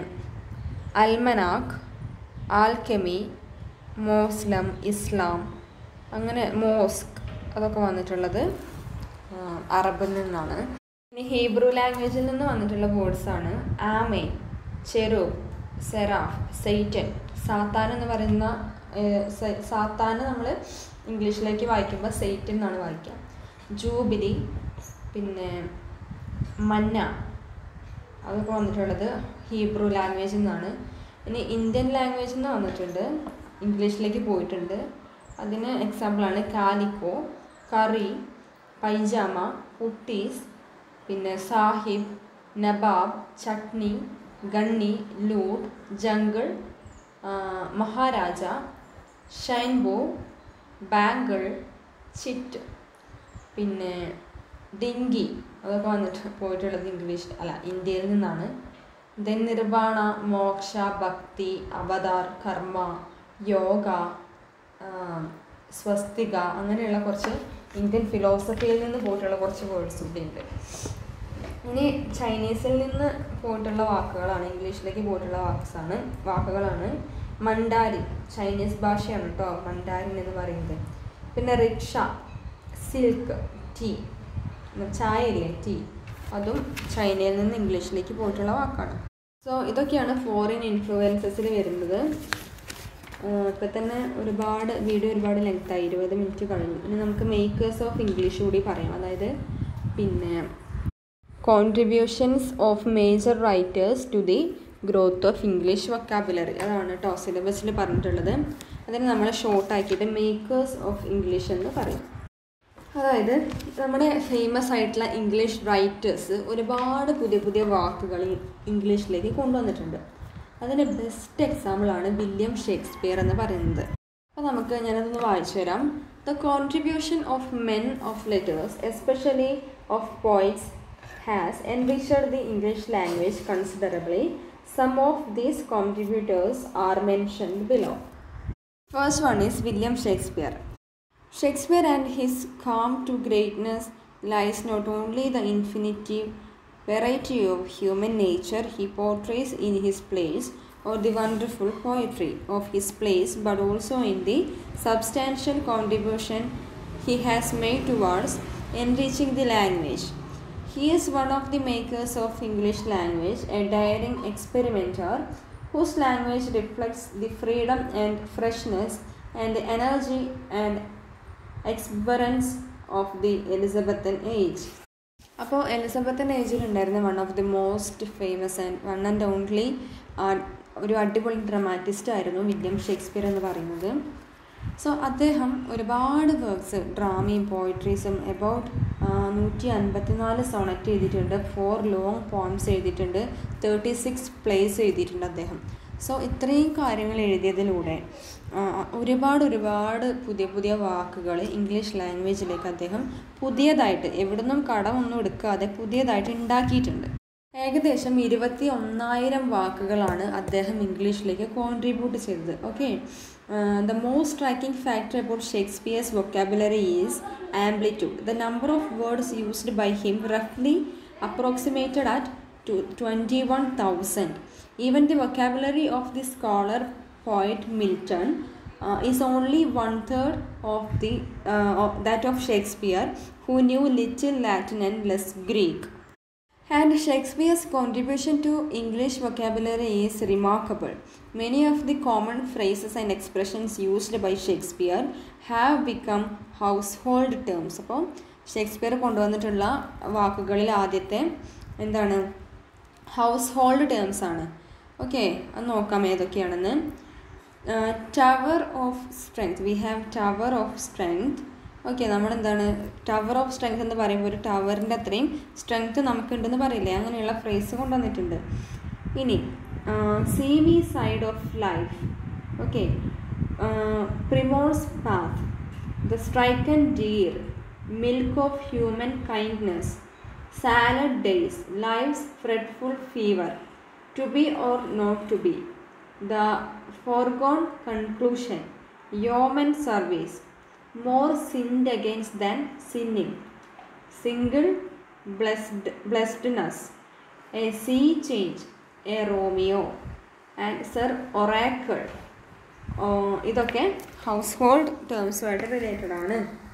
അൽമനാഖ് ആൽക്കെമി മോസ്ലം ഇസ്ലാം അങ്ങനെ മോസ്ക് അതൊക്കെ വന്നിട്ടുള്ളത് ആ, അറബിൽ നിന്നാണ് ഇനി ഹീബ്രു ലാംഗ്വേജിൽ നിന്ന് വന്നിട്ടുള്ള വേർഡ്സ് ആണ് ആമേ ചെറു സെറാഫ് സെയ്റ്റൻ സാത്താൻ എന്ന് പറയുന്ന ഏഹ്, സെ- സാത്താന് നമ്മൾ ഇംഗ്ലീഷിലേക്ക് വായിക്കുമ്പോൾ സെയ്റ്റൻ എന്നാണ് വായിക്കുക ജൂബിലി പിന്നെ മന്ന അതൊക്കെ വന്നിട്ടുള്ളത് ഹീബ്രു ലാംഗ്വേജിൽ നിന്നാണ് ഇനി ഇന്ത്യൻ ലാംഗ്വേജിൽ നിന്ന് വന്നിട്ടുണ്ട് ഇംഗ്ലീഷിലേക്ക് പോയിട്ടുണ്ട് അതിന് എക്സാമ്പിളാണ് കാലിക്കോ കറി പൈജാമ കുട്ടീസ് പിന്നെ sahib nabob chutney gunny loot jungle ആ, മഹാരാജ ഷൈൻബോ ബാങ്കിൾ ചിറ്റ് പിന്നെ ഡിങ്കി അതൊക്കെ വന്നിട്ട് പോയിട്ടുള്ളത് ഇംഗ്ലീഷ് അല്ല ഇന്ത്യയിൽ നിന്നാണ് ദെൻ നിർവാണ മോക്ഷ ഭക്തി അവതാർ കർമ്മ യോഗ ആ, സ്വസ്തിക അങ്ങനെയുള്ള കുറച്ച് ഇന്ത്യൻ ഫിലോസഫിയിൽ നിന്ന് പോയിട്ടുള്ള കുറച്ച് വേർഡ്സ് കൂടി ഉണ്ട് ഇനി ചൈനീസിൽ നിന്ന് പോയിട്ടുള്ള വാക്കുകളാണ് ഇംഗ്ലീഷിലേക്ക് പോയിട്ടുള്ള വാക്സാണ് വാക്കുകളാണ് മണ്ടാരിൻ ചൈനീസ് ഭാഷയാണ് കേട്ടോ മണ്ടാരിൻ എന്ന് പറയുന്നത് പിന്നെ റിക്ഷ സിൽക്ക് ടീ ചായ ഇല്ലേ ടീ അതും ചൈനയിൽ നിന്ന് ഇംഗ്ലീഷിലേക്ക് പോയിട്ടുള്ള വാക്കാണ് സോ ഇതൊക്കെയാണ് ഫോറിൻ ഇൻഫ്ലുവൻസസിൽ വരുന്നത് ഇപ്പം തന്നെ ഒരുപാട് വീഡിയോ ഒരുപാട് ലെങ്ത് ആയി ഇരുപത് മിനിറ്റ് കഴിഞ്ഞു ഇനി നമുക്ക് മേക്കേഴ്സ് ഓഫ് ഇംഗ്ലീഷ് കൂടി പറയാം അതായത് പിന്നെ contributions of major writers to the growth of English vocabulary അതാണ് കേട്ടോ സിലബസിൽ പറഞ്ഞിട്ടുള്ളത് അതിന് നമ്മൾ ഷോർട്ട് ആക്കിയിട്ട് മേക്കേഴ്സ് ഓഫ് ഇംഗ്ലീഷ് എന്ന് പറയും അതായത് നമ്മുടെ ഫേമസ് ആയിട്ടുള്ള ഇംഗ്ലീഷ് റൈറ്റേഴ്സ് ഒരുപാട് പുതിയ പുതിയ വാക്കുകൾ ഇംഗ്ലീഷിലേക്ക് കൊണ്ടുവന്നിട്ടുണ്ട് അതിന് ബെസ്റ്റ് എക്സാമ്പിളാണ് വില്യം ഷേക്സ്പിയർ എന്ന് പറയുന്നത് അപ്പോൾ നമുക്ക് ഞാനതൊന്ന് വായിച്ചു തരാം the contribution of men of letters especially of poets has enriched the English language considerably. Some of these contributors are mentioned below. First one is William Shakespeare. Shakespeare and his calm to greatness lies not only the infinitive variety of human nature he portrays in his plays or the wonderful poetry of his plays, but also in the substantial contribution he has made towards enriching the language. He is one of the makers of English language, a daring experimenter whose language reflects the freedom and freshness and the energy and exuberance of the Elizabethan age അപ്പോൾ Elizabethan ഏജിൽ ഉണ്ടായിരുന്ന one of the most famous and one and only ഒരു അടിപൊളി dramatist ആയിരുന്നു William Shakespeare എന്ന് പറയുന്നത് so അദ്ദേഹം ഒരുപാട് വർക്ക്സ് ഡ്രാമയും പോയിട്രീസും എബൌട്ട് നൂറ്റി അൻപത്തിനാല് സോണറ്റ് എഴുതിയിട്ടുണ്ട് ഫോർ ലോങ് പോംസ് എഴുതിയിട്ടുണ്ട് തേർട്ടി സിക്സ് പ്ലേസ് എഴുതിയിട്ടുണ്ട് അദ്ദേഹം സോ ഇത്രയും കാര്യങ്ങൾ എഴുതിയതിലൂടെ ആ, ഒരുപാട് ഒരുപാട് പുതിയ പുതിയ വാക്കുകൾ ഇംഗ്ലീഷ് ലാംഗ്വേജിലേക്ക് അദ്ദേഹം പുതിയതായിട്ട് എവിടുന്നും കടമൊന്നും എടുക്കാതെ പുതിയതായിട്ട് ഉണ്ടാക്കിയിട്ടുണ്ട് ഏകദേശം ഇരുപത്തി ഒന്നായിരം വാക്കുകളാണ് അദ്ദേഹം ഇംഗ്ലീഷിലേക്ക് കോൺട്രിബ്യൂട്ട് ചെയ്തത് okay the most striking factor about Shakespeare's vocabulary is amplitude the number of words used by him റഫ്ലി approximated at twenty one thousand even the vocabulary of the scholar poet Milton is only one third of the that of Shakespeare who knew little Latin and less Greek And Shakespeare's contribution to English vocabulary is remarkable. Many of the common phrases and expressions used by Shakespeare have become household terms. അപ്പോൾ ഷേക്സ്പിയർ കൊണ്ടുവന്നിട്ടുള്ള വാക്കുകളിൽ ആദ്യത്തെ എന്താണ് household terms ആണ് okay അത് നോക്കാം ഏതൊക്കെയാണെന്ന് tower of strength we have tower of strength okay നമ്മളെന്താണ് ടവർ ഓഫ് സ്ട്രെങ്ത് എന്ന് പറയുമ്പോൾ ഒരു ടവറിൻ്റെ അത്രയും സ്ട്രെങ്ത് നമുക്കുണ്ടെന്ന് പറയില്ലേ അങ്ങനെയുള്ള ഫ്രേസ് കൊണ്ടുവന്നിട്ടുണ്ട് ഇനി seamy side of life okay primrose path the stricken deer milk of human kindness salad days life's fitful fever to be or not to be the foregone conclusion yeoman service more sinned against than sinning. Single blessed, blessedness, a sea change, a Romeo, and Sir Oracle. ഇതൊക്കെ household ടേംസുമായിട്ട് related ആണ്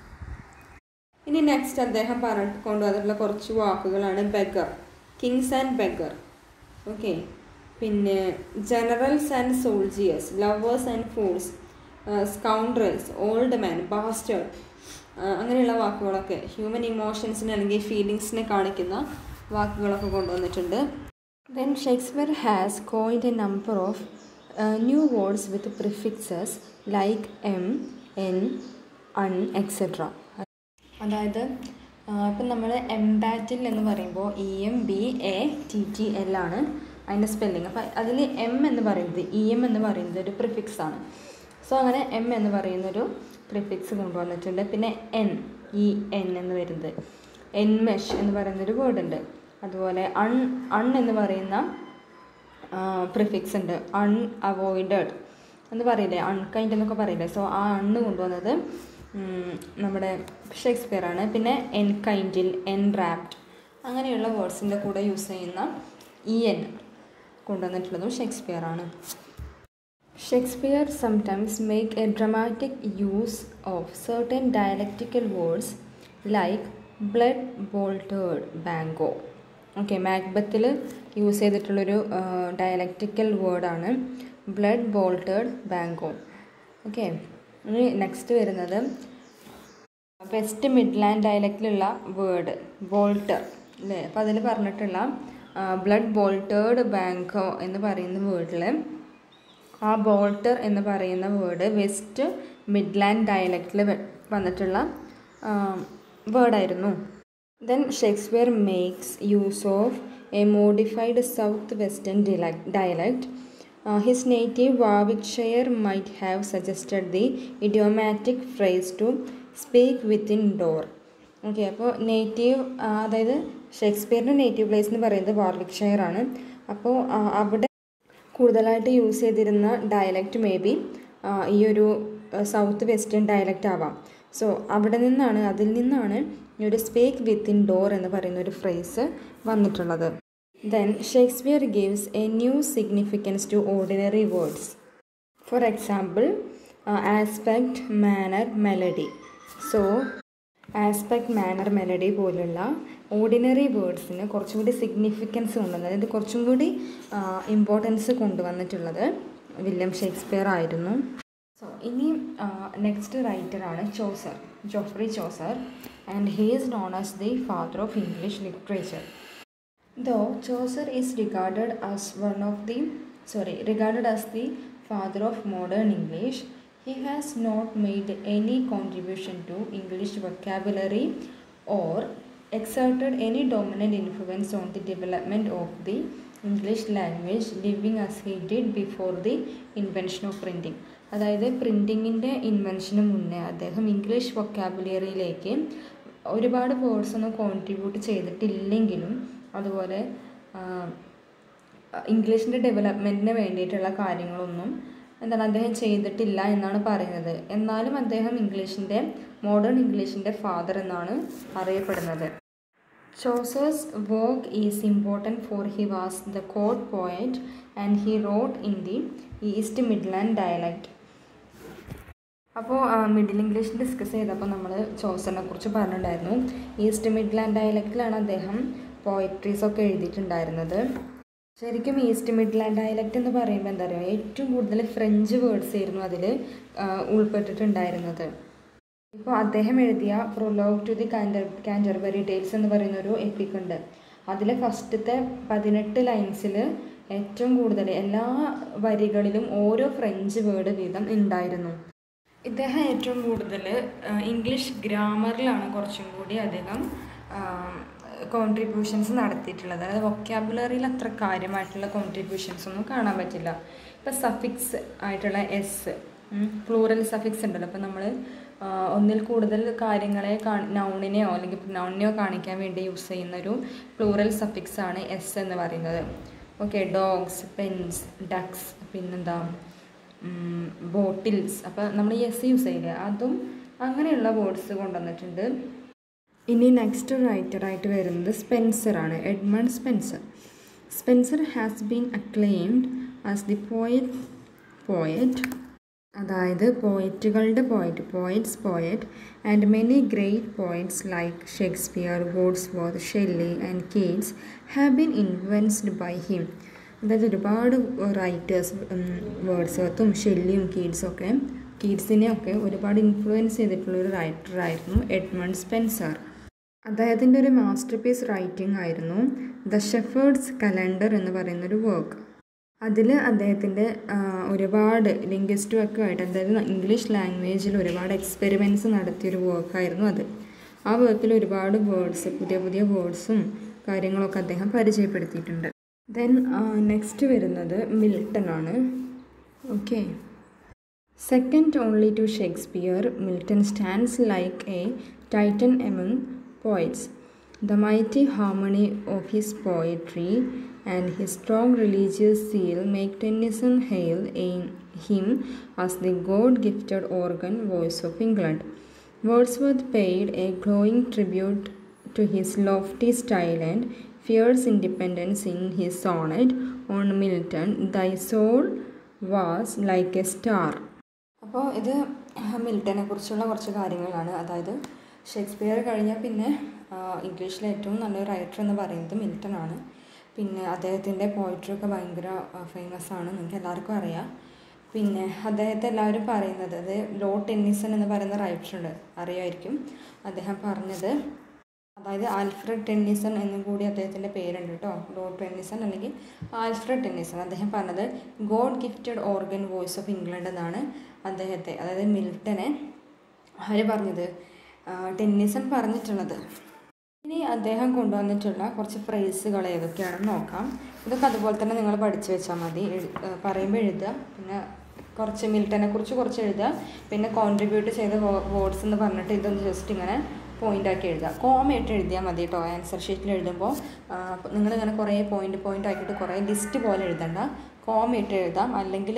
ഇനി next അദ്ദേഹം പറഞ്ഞ കൊണ്ടുവന്നിട്ടുള്ള കുറച്ച് വാക്കുകളാണ് beggar kings and beggar okay പിന്നെ generals and soldiers lovers and fools scoundrels old man bastard അങ്ങനെയുള്ള വാക്കുകളൊക്കെ ഹ്യൂമൻ ഇമോഷൻസിനെ അല്ലെങ്കിൽ ഫീലിങ്സിനെ കാണിക്കുന്ന വാക്കുകളൊക്കെ കൊണ്ടുവന്നിട്ടുണ്ട് then Shakespeare has coined a number of new words with prefixes like em en un etcetera അതായത് ഇപ്പം നമ്മൾ എംബാറ്റിൽ എന്ന് പറയുമ്പോൾ E M B A T T L ആണ് അതിൻ്റെ സ്പെല്ലിങ് അപ്പോൾ അതിൽ എം എന്ന് പറയുന്നത് ഇ എം എന്ന് പറയുന്നത് ഒരു പ്രിഫിക്സ് ആണ് സോ അങ്ങനെ എം എന്ന് പറയുന്നൊരു പ്രിഫിക്സ് കൊണ്ടുവന്നിട്ടുണ്ട് പിന്നെ എൻ ഇ എൻ എന്ന് വരുന്നത് എൻമെഷ് എന്ന് പറയുന്നൊരു വേർഡ് ഉണ്ട് അതുപോലെ അൺ അൺ എന്ന് പറയുന്ന പ്രിഫിക്സ് ഉണ്ട് അൺ അവോയ്ഡഡ് എന്ന് പറയില്ലേ അൺകൈൻഡ് എന്നൊക്കെ പറയില്ലേ സോ ആ അണ്ണ് കൊണ്ടുവന്നത് നമ്മുടെ ഷേക്സ്പിയർ ആണ് പിന്നെ എൻ കൈൻഡിൽ എൻ റാപ്ഡ് അങ്ങനെയുള്ള വേർഡ്സിൻ്റെ കൂടെ യൂസ് ചെയ്യുന്ന ഇ എൻ കൊണ്ടുവന്നിട്ടുള്ളതും ഷേക്സ്പിയർ ആണ് Shakespeare sometimes make a dramatic use of certain dialectical words like blood bolted bango. Okay മാക്ബത്തിൽ യൂസ് ചെയ്തിട്ടുള്ളൊരു dialectical word blood bolted Banquo okay ഇനി നെക്സ്റ്റ് വരുന്നത് വെസ്റ്റ് മിഡ്ലാൻഡ് ഡയലക്റ്റിലുള്ള വേർഡ് ബോൾട്ടർ അല്ലേ അപ്പോൾ അതിൽ പറഞ്ഞിട്ടുള്ള ബ്ലഡ് ബോൾട്ടേഡ് ബാങ്കോ എന്ന് പറയുന്ന വേർഡിൽ ആ ബോൾട്ടർ എന്ന് പറയുന്ന വേർഡ് വെസ്റ്റ് മിഡ്ലാൻഡ് ഡയലക്റ്റിൽ വന്നിട്ടുള്ള വേർഡായിരുന്നു then Shakespeare makes use of a modified south western dialect his native Warwickshire might have suggested the idiomatic phrase to speak within door okay അപ്പോൾ നേറ്റീവ് അതായത് ഷേക്സ്പിയറിൻ്റെ നേറ്റീവ് പ്ലേസ് എന്ന് പറയുന്നത് വാർവിക്ഷയർ ആണ് അപ്പോൾ അവിടെ കൂടുതലായിട്ട് യൂസ് ചെയ്തിരുന്ന ഡയലക്റ്റ് മേ ബി ഈ ഒരു സൗത്ത് വെസ്റ്റേൺ ഡയലക്റ്റ് ആവാം സോ അവിടെ നിന്നാണ് അതിൽ നിന്നാണ് ഈ ഒരു സ്പേക്ക് വിത്തിൻ ഡോർ എന്ന് പറയുന്ന ഒരു ഫ്രേസ് വന്നിട്ടുള്ളത് then Shakespeare gives a new significance to ordinary words for example aspect manner melody so aspect manner melody പോലുള്ള ഓർഡിനറി വേർഡ്സിന് കുറച്ചും കൂടി സിഗ്നിഫിക്കൻസ് കൊണ്ടുവന്നത് അതായത് കുറച്ചും കൂടി ഇമ്പോർട്ടൻസ് കൊണ്ടുവന്നിട്ടുള്ളത് വില്യം ഷേക്സ്പിയർ ആയിരുന്നു സോ ഇനി നെക്സ്റ്റ് റൈറ്ററാണ് Chaucer Geoffrey Chaucer and he is known as the father of English literature though Chaucer is regarded as one of the sorry regarded as the father of modern English he has not made any contribution to English vocabulary or exerted any dominant influence on the development of the English language living as he did before the invention of printing. അതായത് പ്രിൻറ്റിങ്ങിൻ്റെ ഇൻവെൻഷന് മുന്നേ അദ്ദേഹം English വൊക്കാബുലറിയിലേക്ക് ഒരുപാട് words ഒന്നും contribute ചെയ്തിട്ടില്ലെങ്കിലും അതുപോലെ ഇംഗ്ലീഷിൻ്റെ ഡെവലപ്മെൻറ്റിന് വേണ്ടിയിട്ടുള്ള കാര്യങ്ങളൊന്നും എന്താണ് അദ്ദേഹം ചെയ്തിട്ടില്ല എന്നാണ് പറയുന്നത് എന്നാലും അദ്ദേഹം ഇംഗ്ലീഷിൻ്റെ മോഡേൺ ഇംഗ്ലീഷിൻ്റെ ഫാദർ എന്നാണ് അറിയപ്പെടുന്നത് Chaucer's work is important for he was the court poet and he wrote in the East Midland dialect അപ്പോൾ മിഡിൽ ഇംഗ്ലീഷ് ഡിസ്കസ് ചെയ്തപ്പോൾ നമ്മൾ ചോസറിനെ കുറിച്ച് പറഞ്ഞിട്ടുണ്ടായിരുന്നു ഈസ്റ്റ് മിഡ്ലാൻഡ് ഡയലക്റ്റിലാണ് അദ്ദേഹം പോയട്രീസ് ഒക്കെ എഴുതിയിട്ടുണ്ടായിരുന്നത് ശരിക്കും ഈസ്റ്റ് മിഡ്ലാൻഡ് ഡയലക്റ്റ് എന്ന് പറയുമ്പോൾ എന്താ പറയുക ഏറ്റവും കൂടുതൽ ഫ്രഞ്ച് വേർഡ്സ് ആയിരുന്നു അതിൽ ഉൾപ്പെട്ടിട്ടുണ്ടായിരുന്നത് ഇപ്പോൾ അദ്ദേഹം എഴുതിയ prologue to the Canter Canterbury Tales എന്ന് പറയുന്ന ഒരു എപ്പിക് ഉണ്ട് അതിലെ ഫസ്റ്റത്തെ പതിനെട്ട് ലൈൻസിൽ ഏറ്റവും കൂടുതൽ എല്ലാ വരികളിലും ഓരോ ഫ്രഞ്ച് വേർഡ് വീതം ഉണ്ടായിരുന്നു ഇദ്ദേഹം ഏറ്റവും കൂടുതൽ ഇംഗ്ലീഷ് ഗ്രാമറിലാണ് കുറച്ചും കൂടി അദ്ദേഹം കോൺട്രിബ്യൂഷൻസ് നടത്തിയിട്ടുള്ളത് അതായത് വൊക്കാബുലറിയിൽ അത്ര കാര്യമായിട്ടുള്ള കോൺട്രിബ്യൂഷൻസ് ഒന്നും കാണാൻ പറ്റില്ല ഇപ്പം സഫിക്സ് ആയിട്ടുള്ള എസ് പ്ലൂറൽ സഫിക്സ് ഉണ്ടല്ലോ അപ്പോൾ നമ്മൾ ഒന്നിൽ കൂടുതൽ കാര്യങ്ങളെ നൗണിനെയോ അല്ലെങ്കിൽ നൗണിനെയോ കാണിക്കാൻ വേണ്ടി യൂസ് ചെയ്യുന്ന ഒരു പ്ലൂറൽ സഫിക്സ് ആണ് എസ് എന്ന് പറയുന്നത് ഓക്കെ ഡോഗ്സ് പെൻസ് ഡക്സ് പിന്നെന്താ ബോട്ടിൽസ് അപ്പോൾ നമ്മൾ ഈ എസ് യൂസ് ചെയ്യില്ലേ അതും അങ്ങനെയുള്ള വേർഡ്സ് കൊണ്ടുവന്നിട്ടുണ്ട് ഇനി നെക്സ്റ്റ് റൈറ്ററായിട്ട് വരുന്നത് സ്പെൻസറാണ് Edmund Spenser Spenser has been acclaimed as the poet poet അതായത് പോയറ്റുകളുടെ poet poets poet and many great poets like Shakespeare Wordsworth Shelley and Keats have been influenced by him അതായത് ഒരുപാട് റൈറ്റേഴ്സ് വേർഡ്സ്വർത്തും ഷെല്ലിയും കീറ്റ്സും ഒക്കെ കീറ്റ്സിനെയൊക്കെ ഒരുപാട് ഇൻഫ്ലുവൻസ് ചെയ്തിട്ടുള്ള ഒരു റൈറ്ററായിരുന്നു എഡ്മണ്ട് സ്പെൻസർ അദ്ദേഹത്തിൻ്റെ ഒരു മാസ്റ്റർ പീസ് റൈറ്റിംഗ് ആയിരുന്നു ദ ഷെഫേർഡ്സ് കലണ്ടർ എന്ന് പറയുന്നൊരു വർക്ക് അതിൽ അദ്ദേഹത്തിൻ്റെ ഒരുപാട് ലിംഗ്വിസ്റ്റും ഒക്കെ ആയിട്ട് അതായത് ഇംഗ്ലീഷ് ലാംഗ്വേജിൽ ഒരുപാട് എക്സ്പെരിമെൻറ്റ്സ് നടത്തിയൊരു വർക്കായിരുന്നു അത് ആ വർക്കിൽ ഒരുപാട് വേർഡ്സ് പുതിയ പുതിയ വേർഡ്സും കാര്യങ്ങളൊക്കെ അദ്ദേഹം പരിചയപ്പെടുത്തിയിട്ടുണ്ട് ദെൻ നെക്സ്റ്റ് വരുന്നത് മിൽട്ടൺ ആണ് okay second only to Shakespeare Milton stands like a Titan among poets the mighty harmony of his poetry and his strong religious zeal make Tennyson hail him as the God-gifted organ voice of England. Wordsworth paid a glowing tribute to his lofty style and fierce independence in his sonnet on Milton, Thy soul was like a star. അപ്പോൾ ഇത് മിൽട്ടനെ കുറിച്ചുള്ള കുറച്ച് കാര്യങ്ങളാണ് അതായത് Shakespeare കഴിഞ്ഞാൽ പിന്നെ ഇംഗ്ലീഷിലെ ഏറ്റവും നല്ലൊരു റൈറ്റർ എന്ന് പറയുന്നത് മിൽട്ടൺ ആണ് പിന്നെ അദ്ദേഹത്തിൻ്റെ പോയിട്രി ഒക്കെ ഭയങ്കര ഫേമസ് ആണ് നിങ്ങൾക്ക് എല്ലാവർക്കും അറിയാം പിന്നെ അദ്ദേഹത്തെ എല്ലാവരും പറയുന്നത് അത് ലോ ടെന്നിസൺ എന്ന് പറയുന്ന റൈറ്ററുണ്ട് അറിയായിരിക്കും അദ്ദേഹം പറഞ്ഞത് അതായത് ആൽഫ്രഡ് ടെന്നിസൺ എന്നും കൂടി അദ്ദേഹത്തിൻ്റെ പേരുണ്ട് കേട്ടോ ലോ ടെന്നിസൺ അല്ലെങ്കിൽ ആൽഫ്രഡ് ടെന്നിസൺ അദ്ദേഹം പറഞ്ഞത് God gifted organ voice of England എന്നാണ് അദ്ദേഹത്തെ അതായത് മിൽട്ടനെ ആര് പറഞ്ഞത് ടെന്നിസൺ പറഞ്ഞിട്ടുള്ളത് ഇനി അദ്ദേഹം കൊണ്ടുവന്നിട്ടുള്ള കുറച്ച് ഫ്രേസുകൾ ഏതൊക്കെയാണെന്ന് നോക്കാം ഇതൊക്കെ അതുപോലെ തന്നെ നിങ്ങൾ പഠിച്ചു വെച്ചാൽ മതി പറയുമ്പോൾ എഴുതുക പിന്നെ കുറച്ച് മിൽട്ടനെ കുറിച്ച് കുറച്ച് എഴുതുക പിന്നെ കോൺട്രിബ്യൂട്ട് ചെയ്ത വേർഡ്സ് എന്ന് പറഞ്ഞിട്ട് ഇതൊന്ന് ജസ്റ്റ് ഇങ്ങനെ പോയിന്റ് ആക്കി എഴുതുക കോമയായിട്ട് എഴുതിയാൽ മതി കേട്ടോ ആൻസർ ഷീറ്റിൽ എഴുതുമ്പോൾ നിങ്ങളിങ്ങനെ കുറേ പോയിന്റ് പോയിന്റ് ആക്കിയിട്ട് കുറേ ലിസ്റ്റ് പോലെ എഴുതണ്ട കോമയിട്ട് എഴുതാം അല്ലെങ്കിൽ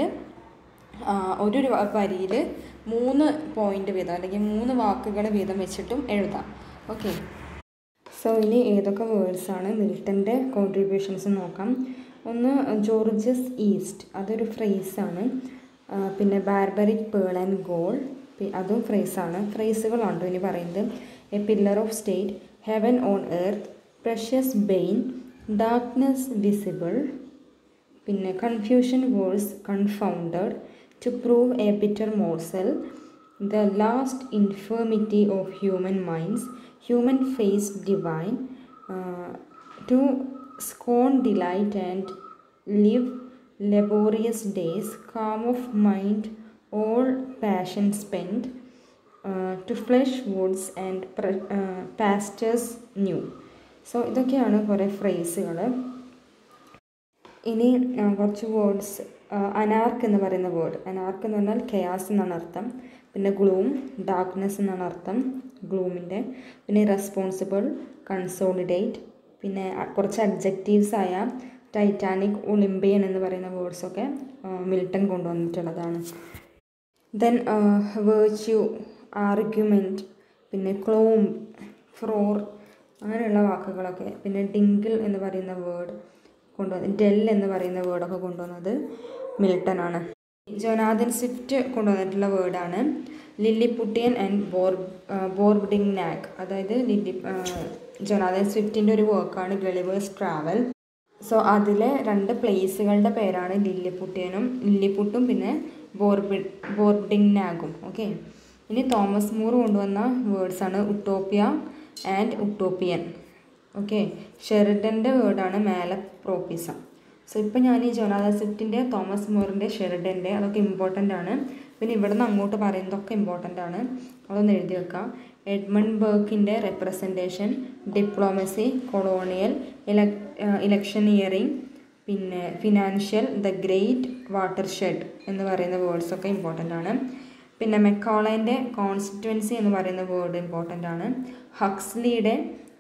ഒരു വരിയിൽ മൂന്ന് പോയിന്റ് വീതം അല്ലെങ്കിൽ മൂന്ന് വാക്കുകൾ വീതം വെച്ചിട്ടും എഴുതാം ഓക്കെ സോ ഇനി ഏതൊക്കെ വേർഡ്സാണ് മിൽട്ടൻ്റെ കോൺട്രിബ്യൂഷൻസ് നോക്കാം ഒന്ന് ജോർജസ് ഈസ്റ്റ് അതൊരു ഫ്രേസാണ് പിന്നെ ബാർബറിക് പേൾ ആൻഡ് ഗോൾ അതും ഫ്രേസാണ് ഫ്രേസുകളാണ് ഇനി പറയുന്നത് a pillar of state heaven on earth precious bane darkness visible പിന്നെ confusion worse confounded to prove a bitter morsel the last infirmity of human minds human face divine uh, to scorn delight and live laborious days calm of mind all passion spent uh, to flesh woods and uh, pastures new so ഇതൊക്കെയാണ് കുറേ ഫ്രേസുകൾ ഇനി കുറച്ച് words അനാർക്ക് എന്ന് പറയുന്ന word അനാർക്ക് എന്ന് പറഞ്ഞാൽ കെയാസ് എന്നാണ് അർത്ഥം പിന്നെ ഗ്ലൂം ഡാർക്ക്നെസ് എന്നാണ് അർത്ഥം ഗ്ലൂമിൻ്റെ പിന്നെ റെസ്പോൺസിബിൾ കൺസോളിഡേറ്റ് പിന്നെ കുറച്ച് അഡ്ജക്റ്റീവ്സ് ആയ ടൈറ്റാനിക് ഒളിമ്പിയൻ എന്ന് പറയുന്ന വേർഡ്സൊക്കെ മിൽട്ടൺ കൊണ്ടുവന്നിട്ടുള്ളതാണ് ദെൻ വേർച്യു ആർഗ്യുമെൻറ്റ് പിന്നെ ക്ലോം ഫ്രോർ അങ്ങനെയുള്ള വാക്കുകളൊക്കെ പിന്നെ ഡിങ്കിൾ എന്ന് പറയുന്ന വേർഡ് കൊണ്ടുവന്ന് ഡെൽ എന്ന് പറയുന്ന വേർഡൊക്കെ കൊണ്ടുവന്നത് മിൽട്ടൺ ആണ് ജോനാഥൻ സ്വിഫ്റ്റ് കൊണ്ടുവന്നിട്ടുള്ള വേർഡാണ് ലില്ലിപുട്ടിയൻ ആൻഡ് ബോർ ബോർബിഡിങ് നാക്ക് അതായത് ലില്ലി ജോനാഥൻ സ്വിഫ്റ്റിൻ്റെ ഒരു വർക്കാണ് ഗളിവേഴ്സ് ട്രാവൽ സോ അതിലെ രണ്ട് പ്ലേസുകളുടെ പേരാണ് ലില്ലിപുട്ടിയനും ലില്ലിപുട്ടും പിന്നെ ബോർബി ബോർബിഡിങ് നാഗും ഓക്കെ ഇനി തോമസ് മൂർ കൊണ്ടുവന്ന വേർഡ്സാണ് ഉട്ടോപ്പിയ ആൻഡ് ഉട്ടോപ്പിയൻ ഓക്കെ ഷെറിഡൻ്റെ വേർഡാണ് മാലപ്രോപ്പിസം സോ ഇപ്പോൾ ഞാൻ ഈ ജോനാഥ സ്വിഫ്റ്റിൻ്റെ തോമസ് മോറിൻ്റെ ഷെറിഡൻ്റെ അതൊക്കെ ഇമ്പോർട്ടൻ്റ് ആണ് പിന്നെ ഇവിടെ നിന്ന് അങ്ങോട്ട് പറയുന്നതൊക്കെ ഇമ്പോർട്ടൻ്റ് ആണ് അതൊന്ന് എഴുതി വെക്കാം എഡ്മണ്ട് ബർക്കിൻ്റെ റെപ്രസെൻറ്റേഷൻ ഡിപ്ലോമസി കൊളോണിയൽ ഇലക് ഇലക്ഷനിയറിങ് പിന്നെ financial the great watershed എന്ന് പറയുന്ന വേർഡ്സൊക്കെ ഇമ്പോർട്ടൻ്റ് ആണ് പിന്നെ മെക്കോളേൻ്റെ കോൺസ്റ്റിറ്റ്യുവൻസി എന്ന് പറയുന്ന വേർഡ് ഇമ്പോർട്ടൻ്റ് ആണ് ഹക്സ്ലിയുടെ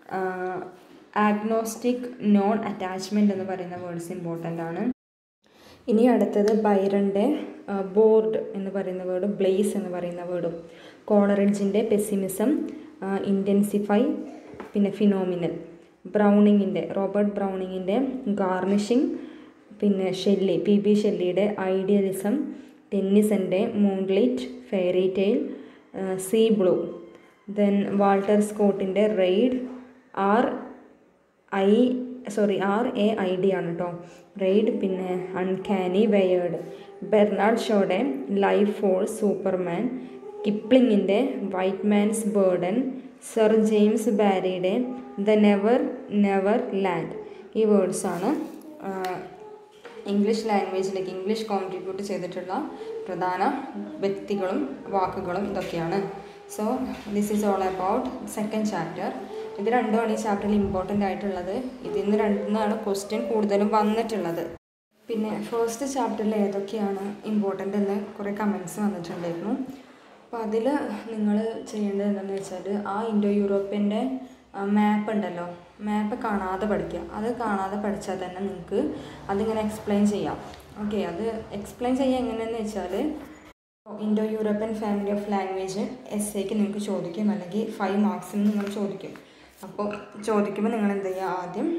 ആഗ്നോസ്റ്റിക് നോൺ അറ്റാച്ച്മെൻറ്റ് എന്ന് പറയുന്ന വേർഡ്സ് ഇമ്പോർട്ടൻ്റ് ആണ് ഇനി അടുത്തത് ബൈറൻ്റെ ബോർഡ് എന്ന് പറയുന്ന വേർഡും ബ്ലേസ് എന്ന് പറയുന്ന വേർഡും കോളറിഡ്ജിൻ്റെ പെസിമിസം ഇൻറ്റൻസിഫൈ പിന്നെ ഫിനോമിനൽ ബ്രൗണിങ്ങിൻ്റെ റോബർട്ട് ബ്രൗണിങ്ങിൻ്റെ ഗാർണിഷിങ് പിന്നെ ഷെല്ലി പി ബി ഷെല്ലിയുടെ ഐഡിയലിസം ടെന്നിസൻ്റെ moonlight fairy tale sea blue then Walter സ്കോട്ടിൻ്റെ raid R I sorry R A I D ആണ് കേട്ടോ റെയ്ഡ് പിന്നെ അൺകാനി വെയേർഡ് ബെർണാഡ് ഷോയുടെ ലൈഫ് ഫോഴ്സ് സൂപ്പർമാൻ കിപ്ലിങ്ങിൻ്റെ white man's burden Sir James ബാരിയുടെ the never never land ഈ വേർഡ്സാണ് English ലാംഗ്വേജിലേക്ക് ഇംഗ്ലീഷ് കോൺട്രിബ്യൂട്ട് ചെയ്തിട്ടുള്ള പ്രധാന വ്യക്തികളും വാക്കുകളും ഇതൊക്കെയാണ് so this is all about second chapter ഇത് രണ്ടുമാണ് ഈ ചാപ്റ്ററിൽ ഇമ്പോർട്ടൻ്റ് ആയിട്ടുള്ളത് ഇതിൽ നിന്ന് രണ്ടിന്നാണ് ക്വസ്റ്റ്യൻ കൂടുതലും വന്നിട്ടുള്ളത് പിന്നെ ഫസ്റ്റ് ചാപ്റ്ററിൽ ഏതൊക്കെയാണ് ഇമ്പോർട്ടൻ്റ് എന്ന് കുറേ കമൻസ് വന്നിട്ടുണ്ടായിരുന്നു അപ്പോൾ അതിൽ നിങ്ങൾ ചെയ്യേണ്ടത് എന്താണെന്ന് വെച്ചാൽ ആ ഇൻഡോ യൂറോപ്യൻ്റെ മാപ്പ് ഉണ്ടല്ലോ മാപ്പ് കാണാതെ പഠിക്കുക അത് കാണാതെ പഠിച്ചാൽ തന്നെ നിങ്ങൾക്ക് അതിങ്ങനെ എക്സ്പ്ലെയിൻ ചെയ്യാം ഓക്കെ അത് എക്സ്പ്ലെയിൻ ചെയ്യുക എങ്ങനെയെന്ന് വെച്ചാൽ Indo European family of languages എക്ക് നിങ്ങൾക്ക് ചോദിക്കും അല്ലെങ്കിൽ ഫൈവ് മാർക്സിന് നിങ്ങൾ ചോദിക്കും അപ്പോൾ ചോദിക്കുമ്പോൾ നിങ്ങൾ എന്ത് ചെയ്യുക ആദ്യം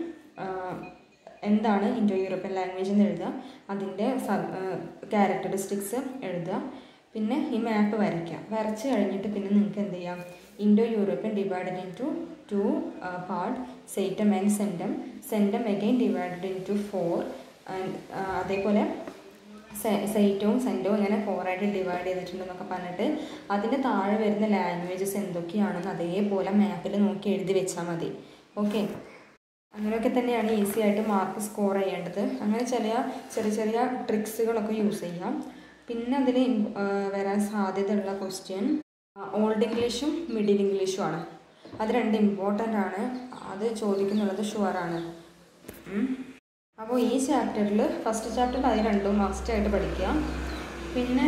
എന്താണ് ഇൻഡോ യൂറോപ്യൻ ലാംഗ്വേജ് എന്ന് എഴുതുക അതിൻ്റെ ക്യാരക്ടറിസ്റ്റിക്സ് എഴുതുക പിന്നെ ഈ മാപ്പ് വരയ്ക്കുക വരച്ച് കഴിഞ്ഞിട്ട് പിന്നെ നിങ്ങൾക്ക് എന്ത് ചെയ്യാം Indo European divided into two part satem and centum centum again divided into four and അതേപോലെ സൈറ്റവും സെൻറ്റവും ഇങ്ങനെ ഫോറായിട്ട് ഡിവൈഡ് ചെയ്തിട്ടുണ്ടെന്നൊക്കെ പറഞ്ഞിട്ട് അതിൻ്റെ താഴെ വരുന്ന ലാംഗ്വേജസ് എന്തൊക്കെയാണെന്ന് അതേപോലെ മാപ്പിൽ നോക്കി എഴുതി വെച്ചാൽ മതി ഓക്കെ അങ്ങനെയൊക്കെ തന്നെയാണ് ഈസി ആയിട്ട് മാർക്ക് സ്കോർ ചെയ്യേണ്ടത് അങ്ങനെ ചെറിയ ചെറിയ ചെറിയ ട്രിക്സുകളൊക്കെ യൂസ് ചെയ്യാം പിന്നെ അതിൽ വരാൻ സാധ്യതയുള്ള ക്വസ്റ്റ്യൻ ഓൾഡ് ഇംഗ്ലീഷും മിഡിൽ ഇംഗ്ലീഷും ആണ് അത് രണ്ട് ഇമ്പോർട്ടൻ്റ് ആണ് അത് ചോദിക്കുന്നുള്ളത് ഷുവറാണ് അപ്പോൾ ഈ ചാപ്റ്ററിൽ ഫസ്റ്റ് ചാപ്റ്ററിൽ അത് രണ്ടും മസ്റ്റായിട്ട് പഠിക്കുക പിന്നെ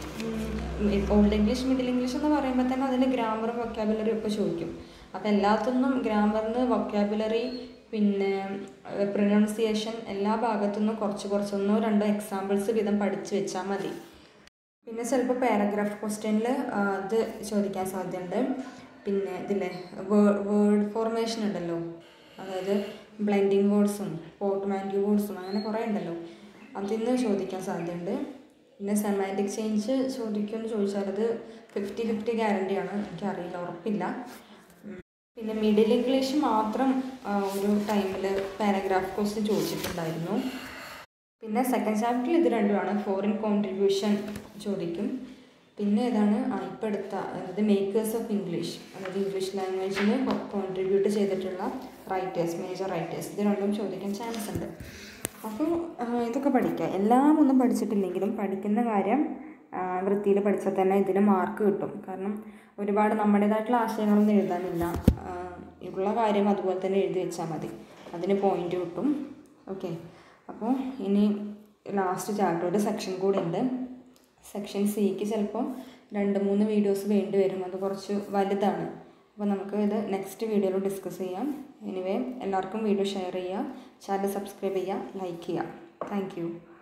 ഓൾഡ് ഇംഗ്ലീഷ് മിഡിൽ ഇംഗ്ലീഷ് എന്ന് പറയുമ്പോൾ തന്നെ അതിൽ ഗ്രാമറും വൊക്കാബുലറി ഒക്കെ ചോദിക്കും അപ്പോൾ എല്ലാത്തൊന്നും ഗ്രാമറിന് വൊക്കാബുലറി പിന്നെ പ്രൊനൗൺസിയേഷൻ എല്ലാ ഭാഗത്തുനിന്നും കുറച്ച് കുറച്ചൊന്നോ രണ്ടോ എക്സാമ്പിൾസ് വീതം പഠിച്ച് വെച്ചാൽ മതി പിന്നെ ചിലപ്പോൾ പാരഗ്രാഫ് ക്വസ്റ്റ്യനിൽ ഇത് ചോദിക്കാൻ സാധ്യതയുണ്ട് പിന്നെ ഇതിലെ വേർഡ് ഫോർമേഷൻ ഉണ്ടല്ലോ അതായത് ബ്ലെൻഡിങ് വേർഡ്സും പോർട്ട്മാൻഡ്യൂ വേർഡ്സും അങ്ങനെ കുറേ ഉണ്ടല്ലോ അതിൽ നിന്ന് ചോദിക്കാൻ സാധ്യതയുണ്ട് പിന്നെ സെമാൻറ്റിക് ചേഞ്ച് ചോദിക്കുമെന്ന് ചോദിച്ചാൽ അത് ഫിഫ്റ്റി ഫിഫ്റ്റി ഗ്യാരണ്ടിയാണ് എനിക്കറിയില്ല ഉറപ്പില്ല പിന്നെ മിഡിൽ ഇംഗ്ലീഷ് മാത്രം ഒരു ടൈമിൽ പാരഗ്രാഫ് ക്വസ്റ്റ്യൻ ചോദിച്ചിട്ടുണ്ടായിരുന്നു പിന്നെ സെക്കൻഡ് ചാപ്റ്ററിൽ ഇത് രണ്ടുമാണ് ഫോറിൻ കോൺട്രിബ്യൂഷൻ ചോദിക്കും പിന്നെ ഏതാണ് ഇപ്പോൾ എടുത്ത അതായത് മേക്കേഴ്സ് ഓഫ് ഇംഗ്ലീഷ് അതായത് ഇംഗ്ലീഷ് ലാംഗ്വേജിന് കോൺട്രിബ്യൂട്ട് ചെയ്തിട്ടുള്ള റൈറ്റേഴ്സ് മേജർ റൈറ്റേഴ്സ് ഇത് രണ്ടും ചോദിക്കാൻ ചാൻസ് ഉണ്ട് അപ്പോൾ ഇതൊക്കെ പഠിക്കുക എല്ലാം ഒന്നും പഠിച്ചിട്ടില്ലെങ്കിലും പഠിക്കുന്ന കാര്യം വൃത്തിയിൽ പഠിച്ചാൽ തന്നെ ഇതിന് മാർക്ക് കിട്ടും കാരണം ഒരുപാട് നമ്മുടേതായിട്ടുള്ള ആശയങ്ങളൊന്നും എഴുതാനില്ല ഉള്ള കാര്യം അതുപോലെ തന്നെ എഴുതി വെച്ചാൽ മതി അതിന് പോയിന്റ് കിട്ടും ഓക്കെ അപ്പോൾ ഇനി ലാസ്റ്റ് ചാപ്റ്റർ ഒരു സെക്ഷൻ കൂടെ ഉണ്ട് സെക്ഷൻ സിക്ക് ചിലപ്പോൾ രണ്ട് മൂന്ന് വീഡിയോസ് വേണ്ടി വരും അത് കുറച്ച് വലുതാണ് അപ്പോൾ നമുക്ക് ഇത് നെക്സ്റ്റ് വീഡിയോയിൽ ഡിസ്കസ് ചെയ്യാം എനിവേ എല്ലാവർക്കും വീഡിയോ ഷെയർ ചെയ്യുക ചാനൽ സബ്സ്ക്രൈബ് ചെയ്യുക ലൈക്ക് ചെയ്യുക താങ്ക്